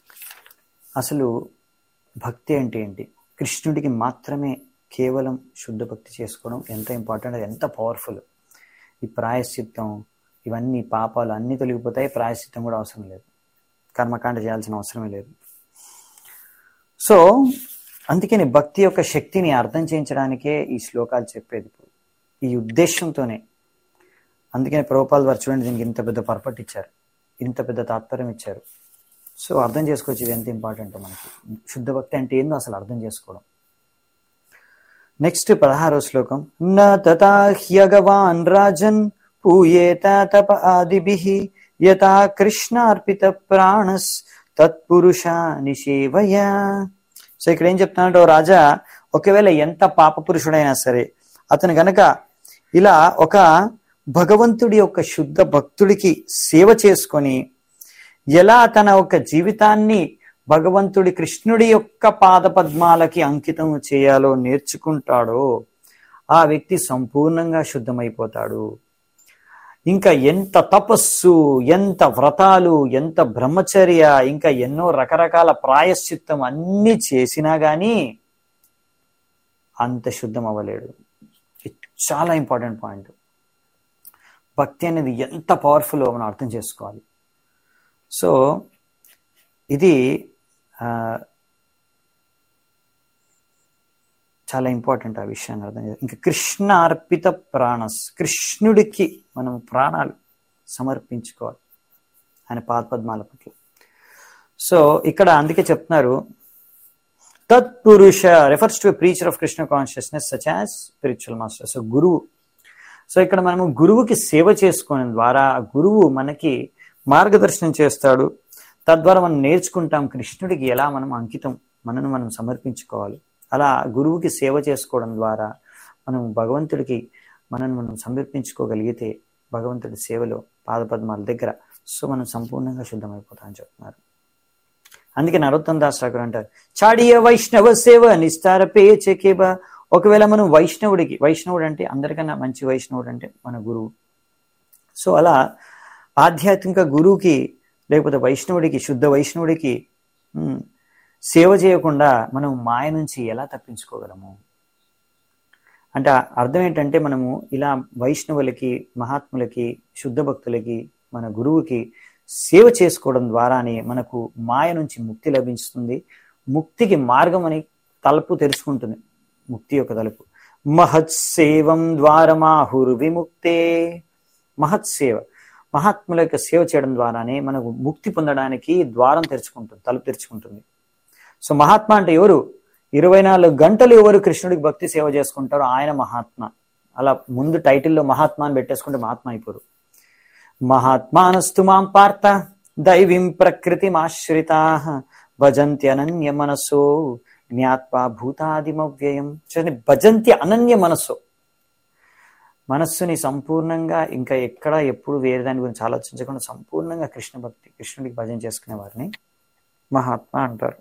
అసలు భక్తి అంటే ఏంటి కృష్ణుడికి మాత్రమే కేవలం శుద్ధ భక్తి చేసుకోవడం ఎంత ఇంపార్టెంట్ అది ఎంత పవర్ఫుల్ ఈ ప్రాయశ్చిత్తం ఇవన్నీ పాపాలు అన్నీ తొలగిపోతాయి ప్రాయశ్చిత్తం కూడా అవసరం లేదు కర్మకాండ చేయాల్సిన అవసరమే లేదు సో అందుకని భక్తి యొక్క శక్తిని అర్థం చేయించడానికే ఈ శ్లోకాలు చెప్పేది ఇప్పుడు ఈ ఉద్దేశంతోనే అందుకని ప్రభుపాల్ వారు చూడండి దీనికి ఇంత పెద్ద పర్పట్ ఇచ్చారు ఇంత పెద్ద తాత్పర్యం ఇచ్చారు సో అర్థం చేసుకోవచ్చు ఇది ఎంత ఇంపార్టెంట్ మనకి శుద్ధ భక్తి అంటే ఏందో అసలు అర్థం చేసుకోవడం నెక్స్ట్ పదహారో శ్లోకం న తథా హ్యగవాన్ రాజన్ పూయేత తప ఆదిభిః యథా కృష్ణార్పిత ప్రాణస్ తత్పురుష నిషేవయ సో ఇక్కడ ఏం చెప్తున్నాడు రాజా ఒకవేళ ఎంత పాప పురుషుడైనా సరే అతను గనక ఇలా ఒక భగవంతుడి యొక్క శుద్ధ భక్తుడికి సేవ చేసుకొని ఎలా తన యొక్క జీవితాన్ని భగవంతుడి కృష్ణుడి యొక్క పాద పద్మాలకి అంకితం చేయాలో నేర్చుకుంటాడో ఆ వ్యక్తి సంపూర్ణంగా శుద్ధమైపోతాడు ఇంకా ఎంత తపస్సు ఎంత వ్రతాలు ఎంత బ్రహ్మచర్య ఇంకా ఎన్నో రకరకాల ప్రాయశ్చిత్తం అన్ని చేసినా గాని అంత శుద్ధం అవ్వలేడు ఇది చాలా ఇంపార్టెంట్ పాయింట్ భక్తి అనేది ఎంత పవర్ఫుల్ మనం అర్థం చేసుకోవాలి సో ఇది చాలా ఇంపార్టెంట్ ఆ విషయాన్ని అర్థం చేయాలి ఇంకా కృష్ణ అర్పిత ప్రాణస్ కృష్ణుడికి మనం ప్రాణాలు సమర్పించుకోవాలి ఆయన పాదపద్మాల పట్ల సో ఇక్కడ అందుకే చెప్తున్నారు తత్పురుష refers to preacher of Krishna consciousness such as spiritual master so గురువు సో ఇక్కడ మనము గురువుకి సేవ చేసుకోవడం ద్వారా గురువు మనకి మార్గదర్శనం చేస్తాడు తద్వారా మనం నేర్చుకుంటాం కృష్ణుడికి ఎలా మనం అంకితం మనను మనం సమర్పించుకోవాలి అలా గురువుకి సేవ చేసుకోవడం ద్వారా మనం భగవంతుడికి మనను మనం సమర్పించుకోగలిగితే భగవంతుడి సేవలో పాదపద్మాల దగ్గర సో మనం సంపూర్ణంగా శుద్ధమైపోతాం అని చెప్తున్నారు అందుకే నరోత్తం దాస్ ఠాకూర్ అంటారు చాడియ వైష్ణవ సేవ నిస్తార పే చెకేబ ఒకవేళ మనం వైష్ణవుడికి వైష్ణవుడు అంటే అందరికన్నా మంచి వైష్ణవుడు అంటే మన గురువు సో అలా ఆధ్యాత్మిక గురువుకి లేకపోతే వైష్ణవుడికి శుద్ధ వైష్ణవుడికి సేవ చేయకుండా మనం మాయ నుంచి ఎలా తప్పించుకోగలము అంటే అర్థం ఏంటంటే మనము ఇలా వైష్ణవులకి మహాత్ములకి శుద్ధ భక్తులకి మన గురువుకి సేవ చేసుకోవడం ద్వారానే మనకు మాయ నుంచి ముక్తి లభిస్తుంది ముక్తికి మార్గం అని తలుపు తెరుచుకుంటుంది ముక్తి యొక్క తలుపు మహత్సేవం ద్వారమాహురు విముక్తే మహత్సేవ మహాత్ముల యొక్క సేవ చేయడం ద్వారానే మనకు ముక్తి పొందడానికి ద్వారం తెరుచుకుంటుంది తలుపు తెరుచుకుంటుంది సో మహాత్మ అంటే ఎవరు ఇరవై నాలుగు గంటలు ఎవరు కృష్ణుడికి భక్తి సేవ చేసుకుంటారో ఆయన మహాత్మ అలా ముందు టైటిల్లో మహాత్మ అని పెట్టేసుకుంటే మహాత్మ అయిపోరు మహాత్మానస్తు మాం పార్థ దైవీం ప్రకృతిమాశ్రితా భజంతి అనన్య మనసో జ్ఞాత్వా భూతాదిమవ్యయం చూడండి భజంతి అనన్య మనస్సు మనస్సుని సంపూర్ణంగా ఇంకా ఎక్కడ ఎప్పుడు వేరే దాని గురించి ఆలోచించకుండా సంపూర్ణంగా కృష్ణ భక్తి కృష్ణుడికి భజన చేసుకునే వారిని మహాత్మ అంటారు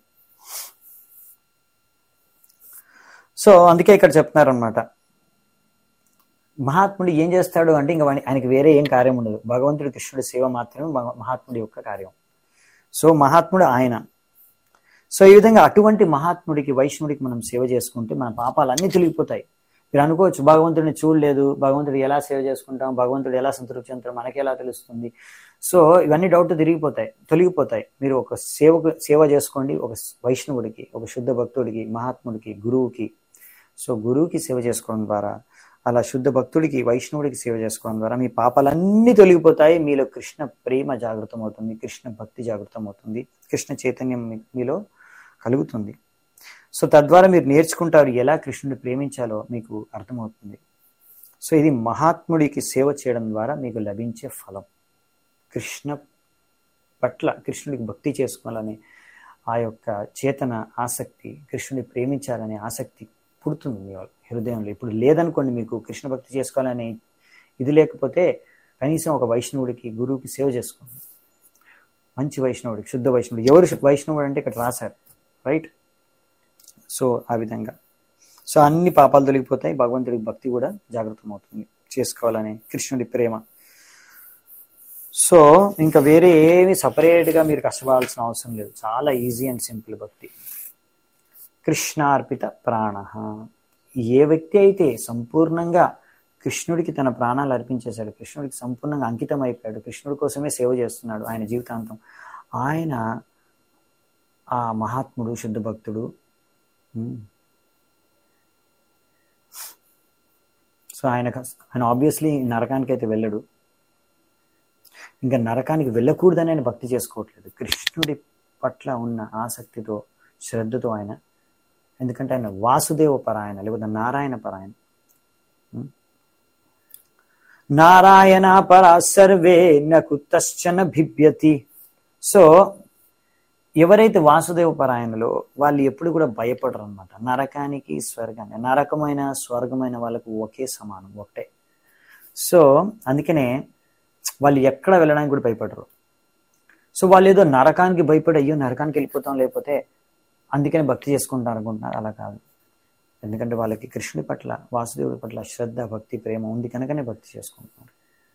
సో అందుకే ఇక్కడ చెప్తున్నారు అనమాట మహాత్ముడు ఏం చేస్తాడు అంటే ఇంకా ఆయనకి వేరే ఏం కార్యం ఉండదు భగవంతుడి కృష్ణుడి సేవ మాత్రమే మహాత్ముడి యొక్క కార్యం సో మహాత్ముడు ఆయన సో ఈ విధంగా అటువంటి మహాత్ముడికి వైష్ణవుడికి మనం సేవ చేసుకుంటే మన పాపాలు అన్నీ తొలగిపోతాయి మీరు అనుకోవచ్చు భగవంతుడిని చూడలేదు భగవంతుడు ఎలా సేవ చేసుకుంటాం భగవంతుడు ఎలా సంతృప్తి చెందుతాం మనకి ఎలా తెలుస్తుంది సో ఇవన్నీ డౌట్ తిరిగిపోతాయి తొలగిపోతాయి మీరు ఒక సేవకు సేవ చేసుకోండి ఒక వైష్ణవుడికి ఒక శుద్ధ భక్తుడికి మహాత్ముడికి గురువుకి సో గురువుకి సేవ చేసుకోవడం ద్వారా అలా శుద్ధ భక్తుడికి వైష్ణవుడికి సేవ చేసుకోవడం ద్వారా మీ పాపాలన్నీ తొలగిపోతాయి మీలో కృష్ణ ప్రేమ జాగృతం అవుతుంది కృష్ణ భక్తి జాగృతం అవుతుంది కృష్ణ చైతన్యం మీలో కలుగుతుంది సో తద్వారా మీరు నేర్చుకుంటారు ఎలా కృష్ణుడిని ప్రేమించాలో మీకు అర్థమవుతుంది సో ఇది మహాత్ముడికి సేవ చేయడం ద్వారా మీకు లభించే ఫలం కృష్ణ పట్ల కృష్ణుడికి భక్తి చేసుకోవాలని ఆ యొక్క చేతన ఆసక్తి కృష్ణుడిని ప్రేమించాలనే ఆసక్తి పుడుతుంది మీ హృదయంలో ఇప్పుడు లేదనుకోండి మీకు కృష్ణ భక్తి చేసుకోవాలని ఇది లేకపోతే కనీసం ఒక వైష్ణవుడికి గురువుకి సేవ చేసుకోండి మంచి వైష్ణవుడికి శుద్ధ వైష్ణవుడు ఎవరు వైష్ణవుడు అంటే ఇక్కడ రాశారు రైట్ సో ఆ విధంగా సో అన్ని పాపాలు తొలగిపోతాయి భగవంతుడికి భక్తి కూడా జాగృతం అవుతుంది చేసుకోవాలని కృష్ణుడి ప్రేమ సో ఇంకా వేరే ఏమి సపరేట్గా మీరు కష్టపడాల్సిన అవసరం లేదు చాలా ఈజీ అండ్ సింపుల్ భక్తి కృష్ణార్పిత ప్రాణ ఏ వ్యక్తి అయితే సంపూర్ణంగా కృష్ణుడికి తన ప్రాణాలు అర్పించేశాడు కృష్ణుడికి సంపూర్ణంగా అంకితం అయిపోయాడు కృష్ణుడి కోసమే సేవ చేస్తున్నాడు ఆయన జీవితాంతం ఆయన ఆ మహాత్ముడు శుద్ధ భక్తుడు ఉమ్. సో ఆయన ఆయన ఆబ్వియస్లీ నరకానికి అయితే వెళ్ళడు ఇంకా నరకానికి వెళ్ళకూడదని ఆయన భక్తి చేసుకోవట్లేదు కృష్ణుడి పట్ల ఉన్న ఆసక్తితో శ్రద్ధతో ఆయన ఎందుకంటే ఆయన వాసుదేవ పరాయణ లేకపోతే నారాయణ పరాయణ ఉం? నారాయణ పరా సర్వే నకు తశ్చన భిభ్యతి సో ఎవరైతే వాసుదేవ పరాయణలో వాళ్ళు ఎప్పుడు కూడా భయపడరు అనమాట నరకానికి స్వర్గానికి నరకమైన స్వర్గమైన వాళ్ళకు ఒకే సమానం ఒకటే సో అందుకనే వాళ్ళు ఎక్కడ వెళ్ళడానికి కూడా భయపడరు సో వాళ్ళు ఏదో నరకానికి భయపడి అయ్యో నరకానికి వెళ్ళిపోతాం లేకపోతే అందుకని భక్తి చేసుకుంటారు అనుకుంటున్నారు అలా కాదు ఎందుకంటే వాళ్ళకి కృష్ణుడి పట్ల వాసుదేవుడి పట్ల శ్రద్ధ భక్తి ప్రేమ ఉంది కనుకనే భక్తి చేసుకుంటున్నారు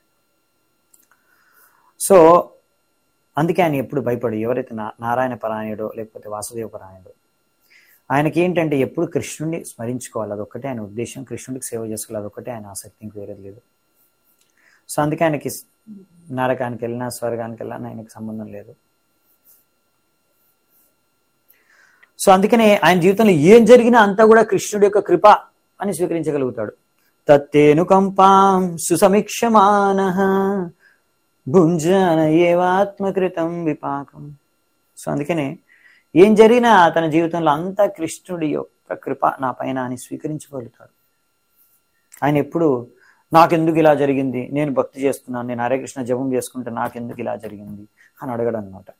సో అందుకే ఆయన ఎప్పుడు భయపడు ఎవరైతే నా నారాయణ పరాయణుడో లేకపోతే వాసుదేవ పరాయణుడో ఆయనకి ఏంటంటే ఎప్పుడు కృష్ణుడిని స్మరించుకోవాలి అదొక్కటే ఆయన ఉద్దేశం కృష్ణుడికి సేవ చేసుకోవాలి అదొక్కటే ఆయన ఆసక్తి ఇంక వేరేది లేదు సో అందుకే ఆయనకి నరకానికి వెళ్ళినా స్వర్గానికి వెళ్ళినా ఆయనకి సంబంధం లేదు సో అందుకనే ఆయన జీవితంలో ఏం జరిగినా అంతా కూడా కృష్ణుడి యొక్క కృప అని స్వీకరించగలుగుతాడు తత్తేను కంపాం సుసమీక్షమాన భుంజన ఏవాత్మకృతం విపాకం సో అందుకనే ఏం జరిగినా తన జీవితంలో అంతా కృష్ణుడి యొక్క కృప నా పైన అని స్వీకరించగలుగుతాడు ఆయన ఎప్పుడు నాకెందుకు ఇలా జరిగింది నేను భక్తి చేస్తున్నాను నేను హరే కృష్ణ జపం చేసుకుంటే నాకెందుకు ఇలా జరిగింది అని అడగడం అనమాట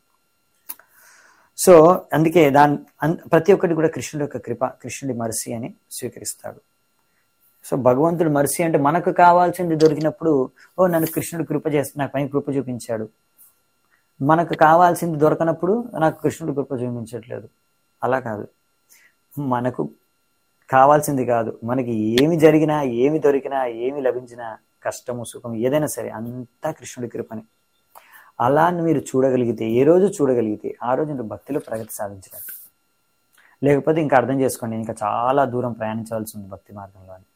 సో అందుకే దాని అన్- ప్రతి ఒక్కటి కూడా కృష్ణుడి యొక్క కృప కృష్ణుడి మర్సీ అని స్వీకరిస్తాడు సో భగవంతుడు మర్సీ అంటే మనకు కావాల్సింది దొరికినప్పుడు ఓ నన్ను కృష్ణుడు కృప చేస్తే నాకు పైన కృప చూపించాడు మనకు కావాల్సింది దొరకనప్పుడు నాకు కృష్ణుడు కృప చూపించట్లేదు అలా కాదు మనకు కావాల్సింది కాదు మనకి ఏమి జరిగినా ఏమి దొరికినా ఏమి లభించినా కష్టము సుఖం ఏదైనా సరే అంతా కృష్ణుడి కృపని అలా మీరు చూడగలిగితే ఏ రోజు చూడగలిగితే ఆ రోజు మీరు భక్తిలో ప్రగతి సాధించినట్టు లేకపోతే ఇంకా అర్థం చేసుకోండి ఇంకా చాలా దూరం ప్రయాణించవలసి ఉంది భక్తి మార్గంలో అని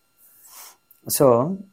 సో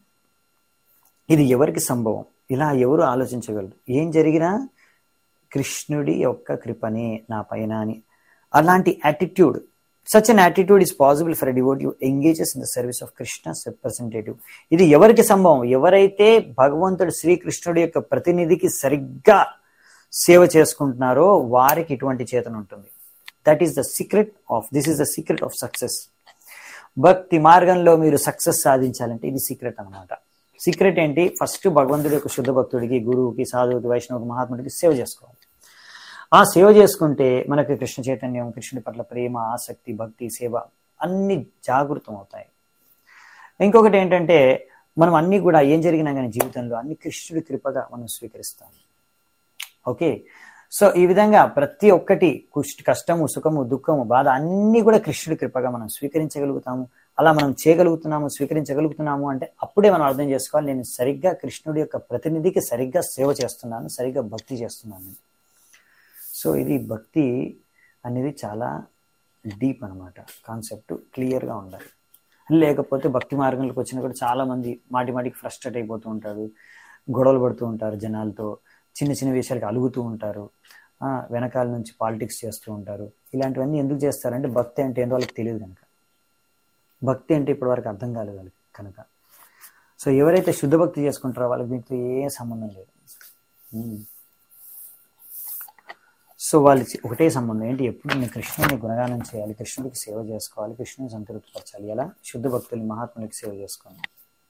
ఇది ఎవరికి సంభవం ఇలా ఎవరు ఆలోచించగలరు ఏం జరిగినా కృష్ణుడి యొక్క కృపనే నా పైన అని అలాంటి attitude such an attitude is possible for devotee who engages in the service of Krishna representative ఇది ఎవరికి సంభవం ఎవరైతే భగవంతుడు శ్రీకృష్ణుడి యొక్క ప్రతినిధికి సరిగ్గా సేవ చేసుకుంటున్నారో వారికి ఇటువంటి చేతన ఉంటుంది that is the secret of this is the secret of success భక్తి మార్గంలో మీరు సక్సెస్ సాధించాలంటే ఇది సీక్రెట్ అన్నమాట సీక్రెట్ ఏంటి ఫస్ట్ భగవంతుడి యొక్క శుద్ధ భక్తుడికి గురువుకి సాధువుకి వైష్ణవుకి మహాత్ముడికి సేవ చేసుకోవాలి ఆ సేవ చేసుకుంటే మనకి కృష్ణ చైతన్యం కృష్ణుడి పట్ల ప్రేమ ఆసక్తి భక్తి సేవ అన్ని జాగృతం అవుతాయి ఇంకొకటి ఏంటంటే మనం అన్ని కూడా ఏం జరిగినా కానీ జీవితంలో అన్ని కృష్ణుడి కృపగా మనం స్వీకరిస్తాం ఓకే సో ఈ విధంగా ప్రతి ఒక్కటి కుష్ట కష్టము సుఖము దుఃఖము బాధ అన్ని కూడా కృష్ణుడి కృపగా మనం స్వీకరించగలుగుతాము అలా మనం చేయగలుగుతున్నాము స్వీకరించగలుగుతున్నాము అంటే అప్పుడే మనం అర్థం చేసుకోవాలి నేను సరిగ్గా కృష్ణుడి యొక్క ప్రతినిధికి సరిగ్గా సేవ చేస్తున్నాను సరిగ్గా భక్తి చేస్తున్నాను సో ఇది భక్తి అనేది చాలా డీప్ అనమాట కాన్సెప్ట్ క్లియర్గా ఉండాలి లేకపోతే భక్తి మార్గంలోకి వచ్చినా కూడా చాలా మంది మాటి మాటికి ఫ్రస్ట్రేట్ అయిపోతూ ఉంటారు గొడవలు పడుతూ ఉంటారు జనాలతో చిన్న చిన్న విషయాలకి అలుగుతూ ఉంటారు ఆ, వెనకాల నుంచి పాలిటిక్స్ చేస్తూ ఉంటారు ఇలాంటివన్నీ ఎందుకు చేస్తారంటే భక్తి అంటే ఏంటో వాళ్ళకి తెలియదు కనుక భక్తి అంటే ఇప్పటి వరకు అర్థం కాలేదు వాళ్ళకి కనుక సో ఎవరైతే శుద్ధ భక్తి చేసుకుంటారో వాళ్ళకి మీకు ఏ సంబంధం లేదు ఉమ్. సో వాళ్ళు చి- ఒకటే సంబంధం ఏంటి ఎప్పుడు నేను కృష్ణుని గుణగానం చేయాలి కృష్ణుడికి సేవ చేసుకోవాలి కృష్ణుని సంతృప్తిపరచాలి ఎలా శుద్ధ భక్తులు మహాత్ములకి సేవ చేసుకోవాలి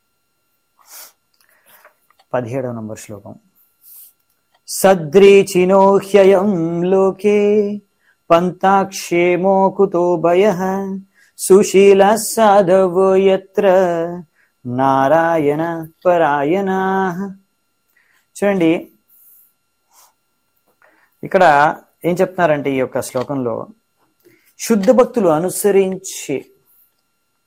పదిహేడవ నంబర్ శ్లోకం సద్రీచినో హ్యయం లోకే పంతాక్షేమో కుతో భయ సుశీల సాధవో యత్ర నారాయణ పరాయణ చూడండి ఇక్కడ ఏం చెప్తున్నారంటే ఈ యొక్క శ్లోకంలో శుద్ధ భక్తులు అనుసరించే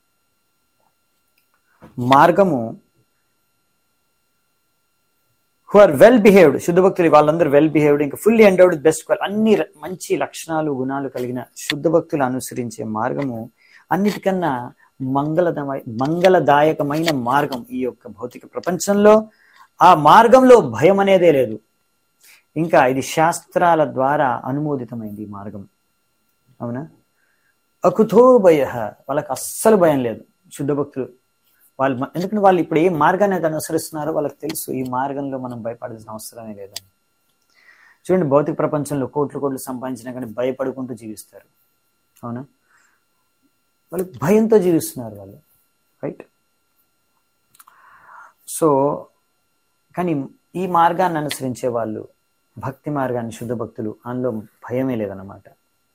మార్గము హు ఆర్ వెల్ బిహేవ్డ్ శుద్ధ భక్తులు వాళ్ళందరూ వెల్ బిహేవ్డ్ ఇంకా ఫుల్లీ ఎండౌడ్ బెస్ట్ అన్ని ర- మంచి లక్షణాలు గుణాలు కలిగిన శుద్ధ భక్తులు అనుసరించే మార్గము అన్నిటికన్నా మంగళదమై మంగళదాయకమైన మార్గం ఈ యొక్క భౌతిక ప్రపంచంలో ఆ మార్గంలో భయం అనేదే లేదు ఇంకా ఇది శాస్త్రాల ద్వారా అనుమోదితమైంది ఈ మార్గం అవునా అకుతో భయ వాళ్ళకి అస్సలు భయం లేదు శుద్ధ భక్తులు వాళ్ళు మ- ఎందుకంటే వాళ్ళు ఇప్పుడు ఏ మార్గాన్ని అయితే అనుసరిస్తున్నారో వాళ్ళకి తెలుసు ఈ మార్గంలో మనం భయపడాల్సిన అవసరమే లేదని చూడండి భౌతిక ప్రపంచంలో కోట్లు కోట్లు సంపాదించినా కానీ భయపడుకుంటూ జీవిస్తారు అవునా వాళ్ళు భయంతో జీవిస్తున్నారు వాళ్ళు రైట్ సో కానీ ఈ మార్గాన్ని అనుసరించే వాళ్ళు భక్తి మార్గాన్ని శుద్ధ భక్తులు అందులో భయమే లేదన్నమాట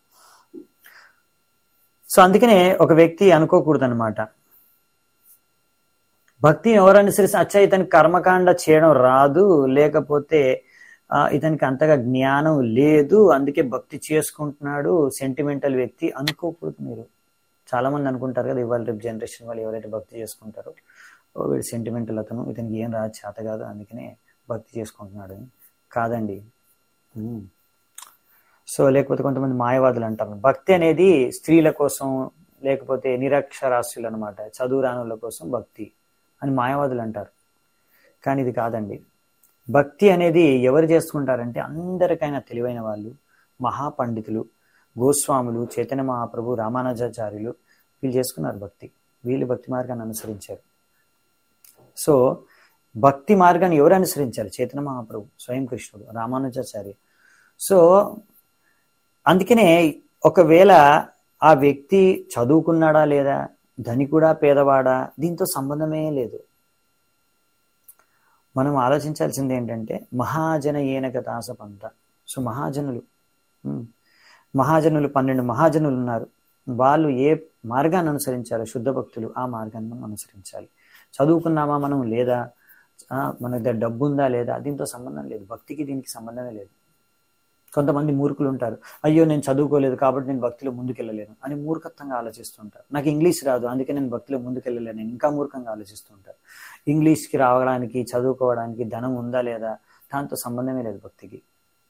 సో అందుకనే ఒక వ్యక్తి అనుకోకూడదు అనమాట భక్తిని ఎవరు అనుసరిస్తే అచ్చా ఇతనికి కర్మకాండ చేయడం రాదు లేకపోతే ఆ, ఇతనికి అంతగా జ్ఞానం లేదు అందుకే భక్తి చేసుకుంటున్నాడు సెంటిమెంటల్ వ్యక్తి అనుకోకూడదు మీరు చాలా మంది అనుకుంటారు కదా ఇవాళ రేపు జనరేషన్ వాళ్ళు ఎవరైతే భక్తి చేసుకుంటారో ఓ వీడు సెంటిమెంటల్ అతను ఇతనికి ఏం రాదు చేత కాదు అందుకనే భక్తి చేసుకుంటున్నాడు అని కాదండి ఉమ్. సో లేకపోతే కొంతమంది మాయవాదులు అంటారు భక్తి అనేది స్త్రీల కోసం లేకపోతే నిరక్షరాస్యులు అనమాట చదువురానుల కోసం భక్తి అని మాయవాదులు అంటారు కానీ ఇది కాదండి భక్తి అనేది ఎవరు చేసుకుంటారంటే అందరికైనా తెలివైన వాళ్ళు మహాపండితులు గోస్వాములు చైతన్య మహాప్రభు రామానుజాచార్యులు వీళ్ళు చేసుకున్నారు భక్తి వీళ్ళు భక్తి మార్గాన్ని అనుసరించారు సో భక్తి మార్గాన్ని ఎవరు అనుసరించారు చైతన్య మహాప్రభు స్వయం కృష్ణుడు రామానుజాచార్య సో అందుకనే ఒకవేళ ఆ వ్యక్తి చదువుకున్నాడా లేదా ధనికుడా పేదవాడా దీంతో సంబంధమే లేదు మనం ఆలోచించాల్సింది ఏంటంటే మహాజన ఏనక దాస పంత సో మహాజనులు ఉమ్, మహాజనులు పన్నెండు మహాజనులు ఉన్నారు వాళ్ళు ఏ మార్గాన్ని అనుసరించారో శుద్ధ భక్తులు ఆ మార్గాన్ని మనం అనుసరించాలి చదువుకున్నామా మనం లేదా ఆ, మన దగ్గర డబ్బు ఉందా లేదా దీంతో సంబంధం లేదు భక్తికి దీనికి సంబంధమే లేదు కొంతమంది మూర్ఖులు ఉంటారు అయ్యో నేను చదువుకోలేదు కాబట్టి నేను భక్తిలో ముందుకెళ్ళలేను అని మూర్ఖత్వంగా ఆలోచిస్తుంటారు నాకు ఇంగ్లీష్ రాదు అందుకే నేను భక్తిలో ముందుకెళ్ళలేను నేను ఇంకా మూర్ఖంగా ఆలోచిస్తుంటారు ఇంగ్లీష్కి రావడానికి చదువుకోవడానికి ధనం ఉందా లేదా దాంతో సంబంధమే లేదు భక్తికి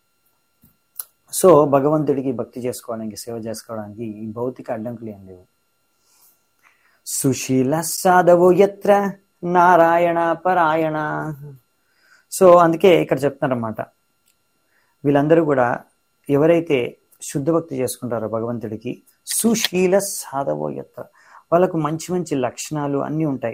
సో భగవంతుడికి భక్తి చేసుకోవడానికి సేవ చేసుకోవడానికి ఈ భౌతిక అడ్డంకులు ఏం లేవు సుశీల సాధవో ఎత్ర నారాయణ పరాయణ సో అందుకే ఇక్కడ చెప్తున్నారన్నమాట వీళ్ళందరూ కూడా ఎవరైతే శుద్ధ భక్తి చేసుకుంటారో భగవంతుడికి సుశీల సాధవో ఎత్ర వాళ్ళకు మంచి మంచి లక్షణాలు అన్నీ ఉంటాయి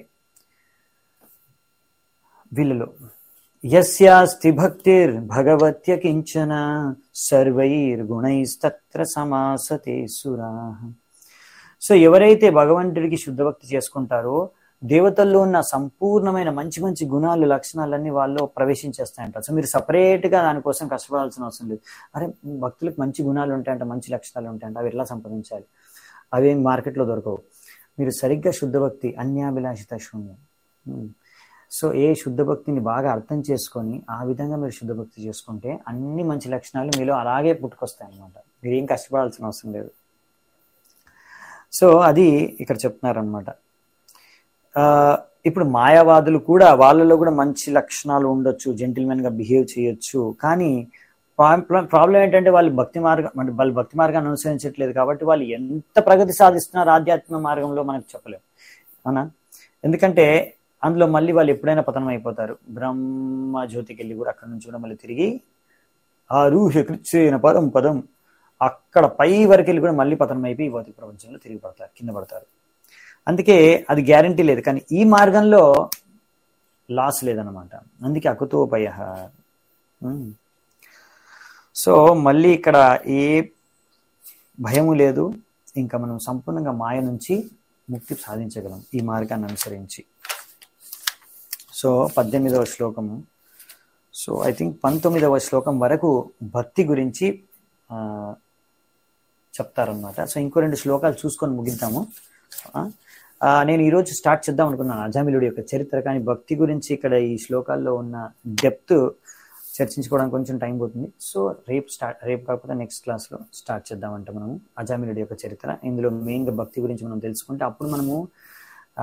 వీళ్ళలో యస్యాస్తి భక్తిర్ భగవత్య కించన సర్వైర్గుణైస్తత్ర సమాసతే సురా సో ఎవరైతే భగవంతుడికి శుద్ధ భక్తి చేసుకుంటారో దేవతల్లో ఉన్న సంపూర్ణమైన మంచి మంచి గుణాలు లక్షణాలన్నీ వాళ్ళు ప్రవేశించేస్తాయంట సో మీరు separate గా దానికోసం కష్టపడాల్సిన అవసరం లేదు అరే భక్తులకు మంచి గుణాలు ఉంటాయంట మంచి లక్షణాలు ఉంటాయంట అవి ఎట్లా సంపాదించాలి అవేం మార్కెట్లో దొరకవు మీరు సరిగ్గా శుద్ధ భక్తి అన్యాభిలాషిత శూన్యం ఉమ్. సో ఏ శుద్ధ భక్తిని బాగా అర్థం చేసుకొని ఆ విధంగా మీరు శుద్ధ భక్తి చేసుకుంటే అన్ని మంచి లక్షణాలు మీలో అలాగే పుట్టుకొస్తాయి అన్నమాట మీరు ఏం కష్టపడాల్సిన అవసరం లేదు సో అది ఇక్కడ చెప్తున్నారనమాట ఇప్పుడు మాయావాదులు కూడా వాళ్ళలో కూడా మంచి లక్షణాలు ఉండొచ్చు జెంటిల్మెన్ గా బిహేవ్ చేయొచ్చు కానీ ప్రాబ్లం ఏంటంటే వాళ్ళు భక్తి మార్గం అంటే వాళ్ళు భక్తి మార్గాన్ని అనుసరించట్లేదు కాబట్టి వాళ్ళు ఎంత ప్రగతి సాధిస్తున్నారు ఆధ్యాత్మిక మార్గంలో మనకు చెప్పలేము అవునా ఎందుకంటే అందులో మళ్ళీ వాళ్ళు ఎప్పుడైనా పతనం అయిపోతారు బ్రహ్మ జ్యోతికి వెళ్ళి కూడా అక్కడ నుంచి కూడా మళ్ళీ తిరిగి ఆ రూహ కృత్సేన పదం పదం అక్కడ పై వరకు వెళ్ళి కూడా మళ్ళీ పతనం అయిపోయి ఈ భౌతిక ప్రపంచంలో తిరిగి పడతారు కింద పడతారు అందుకే అది గ్యారంటీ లేదు కానీ ఈ మార్గంలో లాస్ లేదనమాట అందుకే అకుతోపయ సో మళ్ళీ ఇక్కడ ఏ భయము లేదు ఇంకా మనం సంపూర్ణంగా మాయ నుంచి ముక్తి సాధించగలం ఈ మార్గాన్ని అనుసరించి సో పద్దెనిమిదవ శ్లోకము సో ఐ థింక్ పంతొమ్మిదవ శ్లోకం వరకు భక్తి గురించి ఆ, చెప్తారనమాట సో ఇంకో రెండు శ్లోకాలు చూసుకొని ముగిద్దాము ఆ, ఆ, నేను ఈరోజు స్టార్ట్ చేద్దాం అనుకున్నాను అజామిలుడి యొక్క చరిత్ర కానీ భక్తి గురించి ఇక్కడ ఈ శ్లోకాల్లో ఉన్న డెప్త్ చర్చించుకోవడానికి కొంచెం టైం పోతుంది సో రేపు స్టార్ట్ రేపు కాకపోతే నెక్స్ట్ క్లాస్లో స్టార్ట్ చేద్దామంట మనము అజామిలుడి యొక్క చరిత్ర ఇందులో మెయిన్గా భక్తి గురించి మనం తెలుసుకుంటే అప్పుడు మనము ఆ,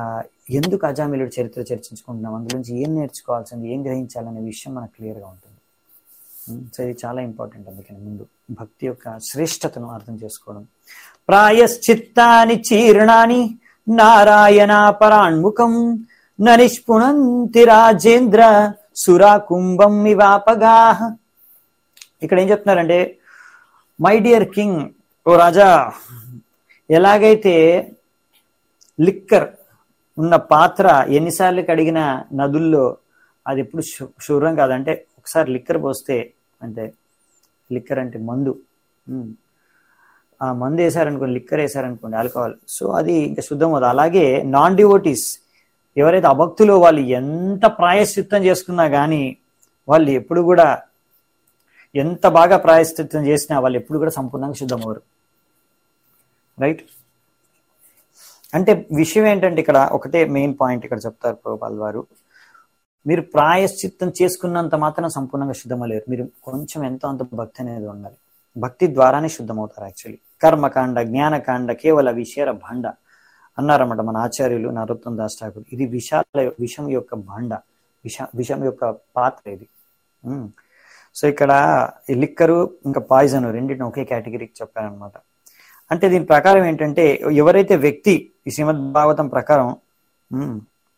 ఎందుకు అజామిలుడి చరిత్ర చర్చించుకుంటున్నాం అందులోంచి ఏం నేర్చుకోవాల్సింది ఏం గ్రహించాలనే విషయం మనకు క్లియర్గా ఉంటుంది ఉమ్, సో ఇది చాలా ఇంపార్టెంట్ అందుకని ముందు భక్తి యొక్క శ్రేష్టతను అర్థం చేసుకోవడం ప్రాయశ్చిత్తాని చీర్ణాని నారాయణ పరాణ్ముఖం న నిష్పుణంతి రాజేంద్ర సురాకుంభం ఇవాపగా ఇక్కడ ఏం చెప్తున్నారంటే మై డియర్ కింగ్ ఓ రాజా ఎలాగైతే లిక్కర్ ఉన్న పాత్ర ఎన్నిసార్లు కడిగిన నదుల్లో అది ఎప్పుడు శు- శుభ్రం కాదంటే ఒకసారి లిక్కర్ పోస్తే అంటే లిక్కర్ అంటే మందు ఉమ్. ఆ మందు వేసారనుకోండి లిక్కర్ వేసారనుకోండి ఆల్కహాల్ సో అది ఇంకా శుద్ధం అవుతుంది అలాగే నాన్ డివోటీస్ ఎవరైతే అభక్తులు వాళ్ళు ఎంత ప్రాయశ్చిత్తం చేసుకున్నా కానీ వాళ్ళు ఎప్పుడు కూడా ఎంత బాగా ప్రాయశ్చిత్తం చేసినా వాళ్ళు ఎప్పుడు కూడా సంపూర్ణంగా శుద్ధం అవ్వరు రైట్ అంటే విషయం ఏంటంటే ఇక్కడ ఒకటే మెయిన్ పాయింట్ ఇక్కడ చెప్తారు ప్రభుపాల్ వారు మీరు ప్రాయశ్చిత్తం చేసుకున్నంత మాత్రం సంపూర్ణంగా శుద్ధమలేరు మీరు కొంచెం ఎంతో అంత భక్తి అనేది ఉండాలి భక్తి ద్వారానే శుద్ధమవుతారు యాక్చువల్లీ కర్మకాండ జ్ఞానకాండ కేవల విషేర భాండ అన్నారన్నమాట మన ఆచార్యులు నరోత్తం దాస్ ఠాకూర్ ఇది విషాల విషం యొక్క భాండ విష విషం యొక్క పాత్ర ఇది ఉమ్. సో ఇక్కడ ఈ లిక్కరు ఇంకా పాయిజన్ రెండింటిని ఒకే కేటగిరీకి చెప్పారనమాట అంటే దీని ప్రకారం ఏంటంటే ఎవరైతే వ్యక్తి ఈ శ్రీమద్ భాగవతం ప్రకారం ఉమ్,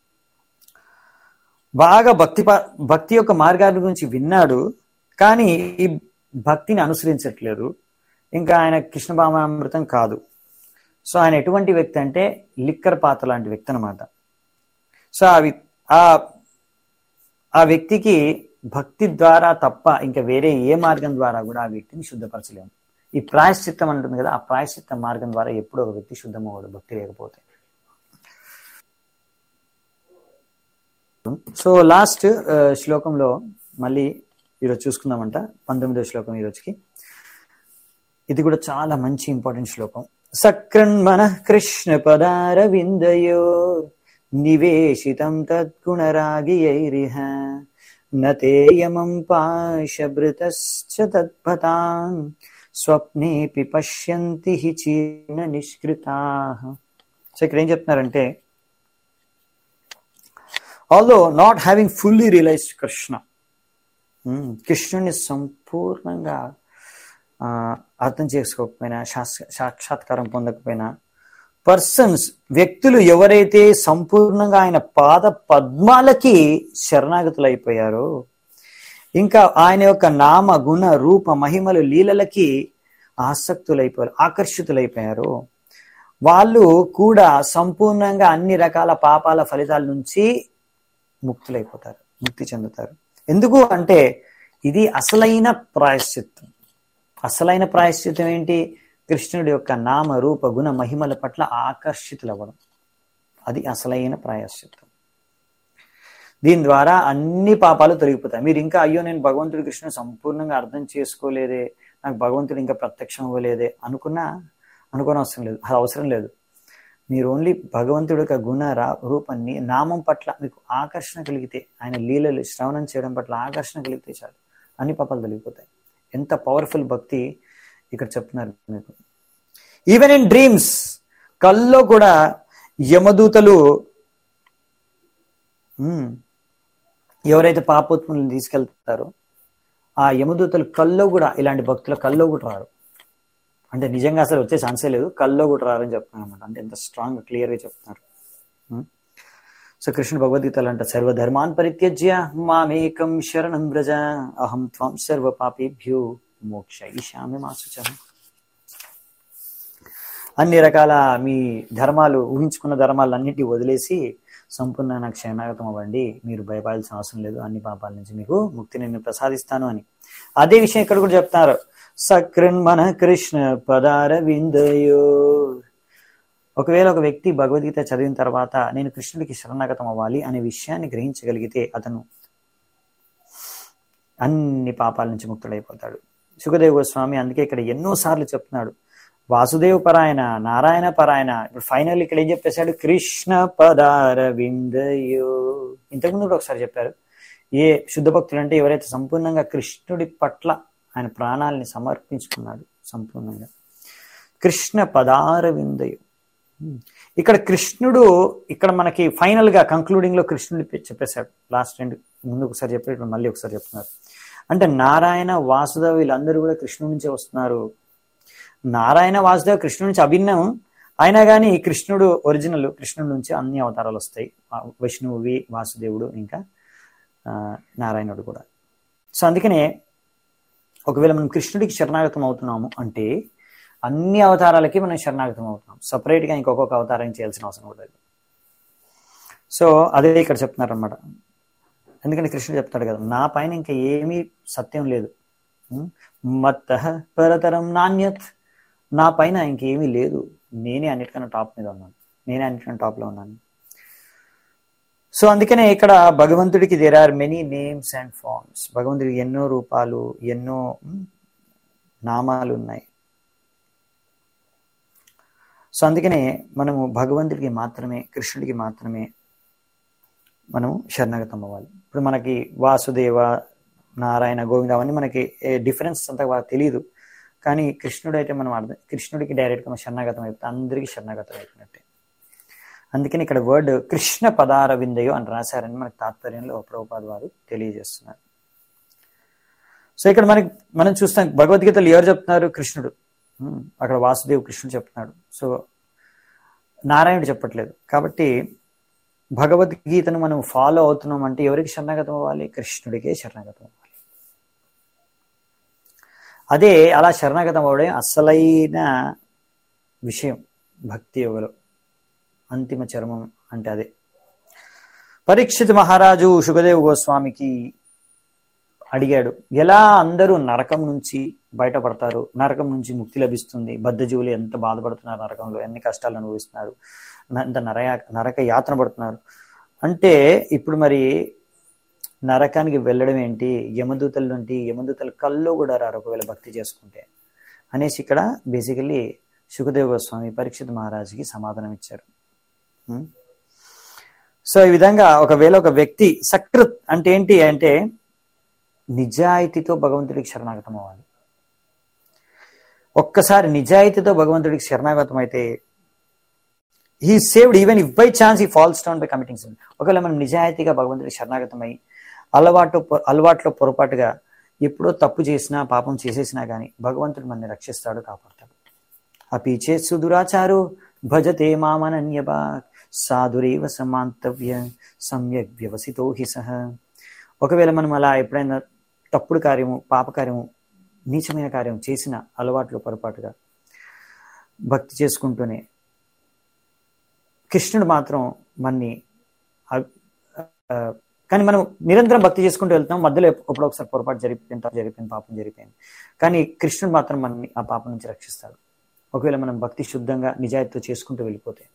బాగా భక్తి ప- భక్తి యొక్క మార్గాల గురించి విన్నాడు కానీ ఈ భక్తిని అనుసరించట్లేదు ఇంకా ఆయన కృష్ణ భామామృతం కాదు సో ఆయన ఎటువంటి వ్యక్తి అంటే లిక్కర్ పాత్ర లాంటి వ్యక్తి అనమాట సో ఆ వి- ఆ ఆ వ్యక్తికి భక్తి ద్వారా తప్ప ఇంకా వేరే ఏ మార్గం ద్వారా కూడా ఆ వ్యక్తిని శుద్ధపరచలేము ఈ ప్రాయశ్చిత్తం అంటుంది కదా ఆ ప్రాయశ్చిత్త మార్గం ద్వారా ఎప్పుడో ఒక వ్యక్తి శుద్ధమవ్వడు భక్తి లేకపోతే సో లాస్ట్ శ్లోకంలో మళ్ళీ ఈరోజు చూసుకుందామంట పంతొమ్మిదో శ్లోకం ఈరోజుకి ఇది కూడా చాలా మంచి ఇంపార్టెంట్ శ్లోకం సక్రన్మన కృష్ణ పదార విందయో నివేశితం తద్గుణరాగియైరిహ నతేయమం పాశభృతశ్చ తద్భతాన్ స్వప్నేపి పశ్యంతి హి చీర్ణ నిష్కృతా సో ఇక్కడ ఏం చెప్తున్నారంటే although not having fully realised Krishna um, కృష్ణుని సంపూర్ణంగా ఆ, అర్థం చేసుకోకపోయినా శాస్- సాక్షాత్కారం పొందకపోయినా పర్సన్స్ వ్యక్తులు ఎవరైతే సంపూర్ణంగా ఆయన పాద పద్మాలకి శరణాగతులైపోయారో ఇంకా ఆయన యొక్క నామ గుణ రూప మహిమలు లీలలకి ఆసక్తులైపోయారు ఆకర్షితులైపోయారు వాళ్ళు కూడా సంపూర్ణంగా అన్ని రకాల పాపాల ఫలితాల నుంచి ముక్తులైపోతారు ముక్తి చెందుతారు ఎందుకు అంటే ఇది అసలైన ప్రాయశ్చిత్తం అసలైన ప్రాయశ్చిత్తం ఏంటి కృష్ణుడి యొక్క నామ రూప గుణ మహిమల పట్ల ఆకర్షితులవ్వడం అది అసలైన ప్రాయశ్చిత్తం దీని ద్వారా అన్ని పాపాలు తొలగిపోతాయి మీరు ఇంకా అయ్యో నేను భగవంతుడి కృష్ణుని సంపూర్ణంగా అర్థం చేసుకోలేదే నాకు భగవంతుడు ఇంకా ప్రత్యక్షం అవ్వలేదే అనుకున్నా అనుకోని అవసరం లేదు అది అవసరం లేదు మీరు ఓన్లీ భగవంతుడి యొక్క గుణ రా రూపాన్ని నామం పట్ల మీకు ఆకర్షణ కలిగితే ఆయన లీలలు శ్రవణం చేయడం పట్ల ఆకర్షణ కలిగితే చాలు అన్ని పాపాలు తొలగిపోతాయి ఎంత పవర్ఫుల్ భక్తి ఇక్కడ చెప్తున్నారు మీకు ఈవెన్ ఇన్ డ్రీమ్స్ కల్లో కూడా యమదూతలు ఉమ్, ఎవరైతే పాపోత్ములను తీసుకెళ్తారో ఆ యమదూతలు కల్లో కూడా ఇలాంటి భక్తుల కల్లో కూడా రారు అంటే నిజంగా అసలు వచ్చే ఛాన్సే లేదు కల్లో కూడా రారని చెప్తున్నారు అనమాట అంటే ఎంత స్ట్రాంగ్ క్లియర్గా చెప్తున్నారు ఉమ్. సో కృష్ణుడు భగవద్గీతలు అంట సర్వధర్మాన్ పరిత్యజ్య మామేకం శరణం వ్రజ అహం త్వం సర్వ పాపేభ్యో మోక్ష ఈశామి మాసుచ అన్ని రకాల మీ ధర్మాలు ఊహించుకున్న ధర్మాలన్నిటి వదిలేసి సంపూర్ణ క్షేమాగతం అవ్వండి మీరు భయపడాల్సిన అవసరం లేదు అన్ని పాపాల నుంచి మీకు ముక్తిని నేను ప్రసాదిస్తాను అని అదే విషయం ఇక్కడ కూడా చెప్తున్నారు సకృన్మన కృష్ణ పదార విందయో ఒకవేళ ఒక వ్యక్తి భగవద్గీత చదివిన తర్వాత నేను కృష్ణుడికి శరణాగతం అవ్వాలి అనే విషయాన్ని గ్రహించగలిగితే అతను అన్ని పాపాల నుంచి ముక్తుడైపోతాడు సుఖదేవ్ గోస్వామి అందుకే ఇక్కడ ఎన్నో సార్లు చెప్తున్నాడు వాసుదేవ పరాయణ నారాయణ పరాయణ ఇప్పుడు ఫైనల్ ఇక్కడ ఏం చెప్పేశాడు కృష్ణ పదార విందయో ఇంతకుముందు కూడా ఒకసారి చెప్పారు ఏ శుద్ధ భక్తులు అంటే ఎవరైతే సంపూర్ణంగా కృష్ణుడి పట్ల ఆయన ప్రాణాలని సమర్పించుకున్నాడు సంపూర్ణంగా కృష్ణ పదార విందయు ఇక్కడ కృష్ణుడు ఇక్కడ మనకి ఫైనల్ గా కంక్లూడింగ్ లో కృష్ణుడు చెప్పేశాడు లాస్ట్ రెండు ముందు ఒకసారి చెప్పాడు ఇప్పుడు మళ్ళీ ఒకసారి చెప్తున్నారు అంటే నారాయణ వాసుదేవ వీళ్ళందరూ కూడా కృష్ణుడి నుంచే వస్తున్నారు నారాయణ వాసుదేవ కృష్ణుడి నుంచి అభిన్నం అయినా కానీ కృష్ణుడు ఒరిజినల్ కృష్ణుడి నుంచి అన్ని అవతారాలు వస్తాయి ఆ విష్ణువువి వాసుదేవుడు ఇంకా ఆ, నారాయణుడు కూడా సో అందుకనే ఒకవేళ మనం కృష్ణుడికి శరణాగతం అవుతున్నాము అంటే అన్ని అవతారాలకి మనం శరణాగతం అవుతున్నాం సపరేట్గా ఇంకొక అవతారం చేయాల్సిన అవసరం కూడా లేదు సో అదే ఇక్కడ చెప్తున్నారు అనమాట ఎందుకంటే కృష్ణుడు చెప్తాడు కదా నా పైన ఇంకా ఏమీ సత్యం లేదు మత్త పరతరం నాణ్యత్ నా పైన ఇంకేమీ లేదు నేనే అన్నిటికన్నా టాప్ మీద ఉన్నాను నేనే అన్నిటికన్నా టాప్లో ఉన్నాను సో అందుకనే ఇక్కడ భగవంతుడికి there are many names and forms భగవంతుడికి ఎన్నో రూపాలు ఎన్నో మ్, నామాలు ఉన్నాయి సో అందుకనే మనము భగవంతుడికి మాత్రమే కృష్ణుడికి మాత్రమే మనము శరణాగతం అవ్వాలి ఇప్పుడు మనకి వాసుదేవ నారాయణ గోవింద అవన్నీ మనకి డిఫరెన్స్ అంత బాగా తెలియదు కానీ కృష్ణుడు అయితే మనం అర్థం కృష్ణుడికి డైరెక్ట్గా మనం శరణాగతం అయిపోతే అందరికీ శరణాగతం అయిపోయినట్టే అందుకని ఇక్కడ వర్డ్ కృష్ణ పదార విందయో అని రాశారని మనకి తాత్పర్యంలో ప్రభుపాద వారు తెలియజేస్తున్నారు సో ఇక్కడ మనకి మనం చూస్తాం భగవద్గీతలు ఎవరు చెప్తున్నారు కృష్ణుడు ఉమ్, అక్కడ వాసుదేవ్ కృష్ణుడు చెప్తున్నాడు సో నారాయణుడు చెప్పట్లేదు కాబట్టి భగవద్గీతను మనం ఫాలో అవుతున్నాం అంటే ఎవరికి శరణాగతం అవ్వాలి కృష్ణుడికే శరణాగతం అవ్వాలి అదే అలా శరణాగతం అవ్వడం అసలైన విషయం భక్తి యోగలో అంతిమ చర్మం అంటే అదే పరీక్షిత్ మహారాజు సుఖదేవ్ గోస్వామికి అడిగాడు ఎలా అందరూ నరకం నుంచి బయటపడతారు నరకం నుంచి ముక్తి లభిస్తుంది బద్ధజీవులు ఎంత బాధపడుతున్నారు నరకంలో ఎన్ని కష్టాలు అనుభవిస్తున్నారు ఎంత నరయ నరక యాతన పడుతున్నారు అంటే ఇప్పుడు మరి నరకానికి వెళ్ళడం ఏంటి యమదూతల నుండి యమదూతల కల్లో కూడా రారు ఒకవేళ భక్తి చేసుకుంటే అనేసి ఇక్కడ బేసికలీ సుఖదేవ్ గోస్వామి పరీక్షిత్ మహారాజుకి సమాధానం ఇచ్చారు ఉం? సో ఈ విధంగా ఒకవేళ ఒక వ్యక్తి సకృత్ అంటే ఏంటి అంటే నిజాయితీతో భగవంతుడికి శరణాగతం అవ్వాలి ఒక్కసారి నిజాయితీతో భగవంతుడికి శరణాగతం అయితే he saved even if by chance he falls down by committing sin ఒకవేళ మనం నిజాయితీగా భగవంతుడికి శరణాగతమై అలవాటు అలవాట్లో పొరపాటుగా ఎప్పుడో తప్పు చేసినా పాపం చేసేసినా కానీ భగవంతుడు మనని రక్షిస్తాడు కాపాడతాడు అపీచే సుదురాచారు భజతే మామనన్యబా సాధురేవ సమాంతవ్య సమ్యక్ వ్యవసితో హి సహ ఒకవేళ మనం అలా ఎప్పుడైనా తప్పుడు కార్యము పాపకార్యము నీచమైన కార్యం చేసిన అలవాట్లు పొరపాటుగా భక్తి చేసుకుంటూనే కృష్ణుడు మాత్రం మన్ని అ- ఆ, కానీ మనం నిరంతరం భక్తి చేసుకుంటూ వెళ్తాం మధ్యలో ఎప్పుడు ఒకసారి పొరపాటు జరిగిపోయింది తప్పు జరిగిపోయింది పాపం జరిగిపోయింది కానీ కృష్ణుడు మాత్రం మనని ఆ పాపం నుంచి రక్షిస్తాడు ఒకవేళ మనం భక్తి శుద్ధంగా నిజాయితీతో చేసుకుంటూ వెళ్ళిపోతే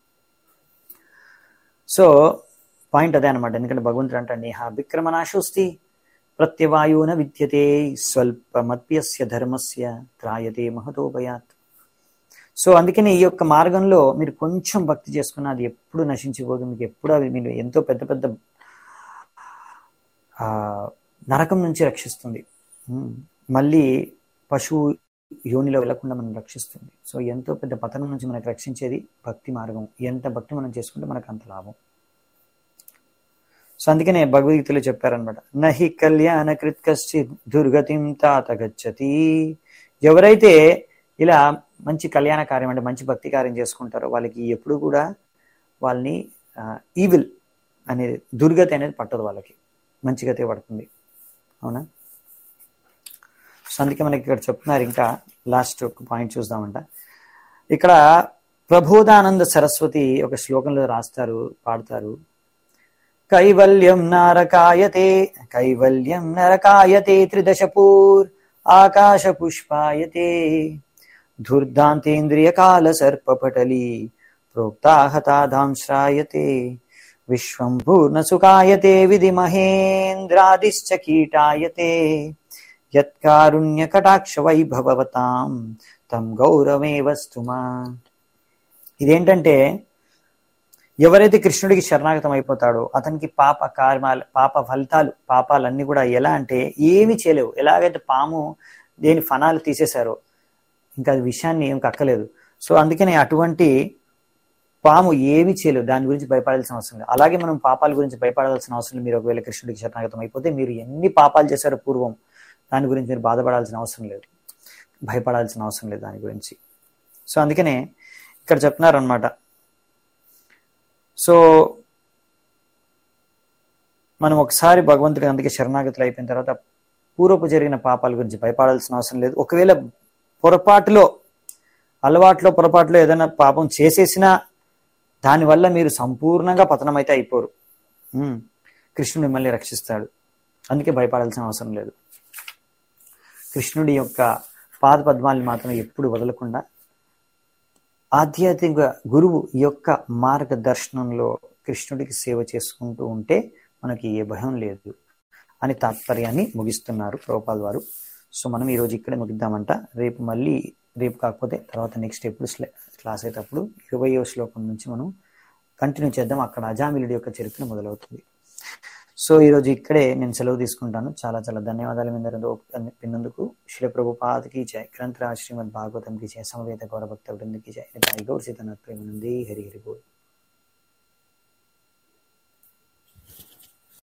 సో పాయింట్ అదే అనమాట ఎందుకంటే భగవంతుడు అంటే నేహ విక్రమనాశోస్తి ప్రత్యవాయున విద్యతే స్వల్పమప్యస్య ధర్మస్య త్రాయతే మహతోభయాత్ సో అందుకని ఈ యొక్క మార్గంలో మీరు కొంచెం భక్తి చేసుకున్న అది ఎప్పుడు నశించిపోదు మీకు ఎప్పుడు అది మీరు ఎంతో పెద్ద పెద్ద ఆ, నరకం నుంచి రక్షిస్తుంది ఉమ్, మళ్ళీ పశువు యోనిలో వెళ్లకుండా మనం రక్షిస్తుంది సో ఎంతో పెద్ద పతనం నుంచి మనకు రక్షించేది భక్తి మార్గం ఎంత భక్తి మనం చేసుకుంటే మనకు అంత లాభం సో అందుకనే భగవద్గీతలో చెప్పారనమాట నహి కళ్యాణ కృత్ కశ్చిత్ దుర్గతిం తాత గచ్చతి ఎవరైతే ఇలా మంచి కళ్యాణ కార్యం అంటే మంచి భక్తి కార్యం చేసుకుంటారో వాళ్ళకి ఎప్పుడు కూడా వాళ్ళని ఈవిల్ అనేది దుర్గతి అనేది పట్టదు వాళ్ళకి మంచి గతే పడుతుంది అవునా సో అందుకే మనకి ఇక్కడ చెప్తున్నారు ఇంకా లాస్ట్ ఒక పాయింట్ చూద్దామంట ఇక్కడ ప్రబోధానంద సరస్వతి ఒక శ్లోకంలో రాస్తారు పాడతారు కైవల్యం నరకాయతే కైవల్యం నరకాయతే త్రిదశపూర్ ఆకాశ పుష్పాయతే ధుర్దాంతేంద్రియ కాల సర్పపటలి ప్రోక్తాహతాదాంశ్రాయతే విశ్వం పూర్ణసుకాయతే విధి మహేంద్రాదిశ్చ కీటాయతే యత్కారుణ్య కటాక్ష వైభవతాం తం గౌరవే వస్తుమా ఇదేంటంటే ఎవరైతే కృష్ణుడికి శరణాగతం అయిపోతాడో అతనికి పాప కార్మాలు పాప ఫలితాలు పాపాలన్నీ కూడా ఎలా అంటే ఏమి చేయలేవు ఎలాగైతే పాము దేని ఫనాలు తీసేశారో ఇంకా అది విషయాన్ని ఏం కక్కలేదు సో అందుకని అటువంటి పాము ఏమి చేయలేదు దాని గురించి భయపడాల్సిన అవసరం లేదు అలాగే మనం పాపాల గురించి భయపడాల్సిన అవసరం లేదు మీరు ఒకవేళ కృష్ణుడికి శరణాగతం అయిపోతే మీరు ఎన్ని పాపాలు చేశారో పూర్వం దాని గురించి మీరు బాధపడాల్సిన అవసరం లేదు భయపడాల్సిన అవసరం లేదు దాని గురించి సో అందుకనే ఇక్కడ చెప్తున్నారు అనమాట సో మనం ఒకసారి భగవంతుడి అందుకే శరణాగతులు అయిపోయిన తర్వాత పూర్వపు జరిగిన పాపాల గురించి భయపడాల్సిన అవసరం లేదు ఒకవేళ పొరపాటులో అలవాట్లో పొరపాటులో ఏదైనా పాపం చేసేసినా దానివల్ల మీరు సంపూర్ణంగా పతనమైతే అయిపోరు ఉమ్. కృష్ణుడు మిమ్మల్ని రక్షిస్తాడు అందుకే భయపడాల్సిన అవసరం లేదు కృష్ణుడి యొక్క పాద పద్మాల్ని మాత్రం ఎప్పుడు వదలకుండా ఆధ్యాత్మిక గురువు యొక్క మార్గదర్శనంలో కృష్ణుడికి సేవ చేసుకుంటూ ఉంటే మనకి ఏ భయం లేదు అని తాత్పర్యాన్ని ముగిస్తున్నారు ప్రభుపాల్ వారు సో మనం ఈరోజు ఇక్కడే ముగిద్దామంట రేపు మళ్ళీ రేపు కాకపోతే తర్వాత నెక్స్ట్ ఎప్పుడు స్లే- క్లాస్ అయ్యేటప్పుడు ఇరవయో శ్లోకం నుంచి మనం కంటిన్యూ చేద్దాం అక్కడ అజామిలుడి యొక్క చరిత్ర మొదలవుతుంది సో ఈరోజు ఇక్కడే నేను సెలవు తీసుకుంటాను చాలా చాలా ధన్యవాదాలు మీ అందరూ విన్నందుకు శ్రీ ప్రభుపాదకి జయ గ్రంథరాజ్ శ్రీమద్ భాగవతం కి జయ సమవేత గౌరభక్త వృందకి జయ గౌర్ సీతనాథ్ ప్రేమానందే హరి హరి బోల్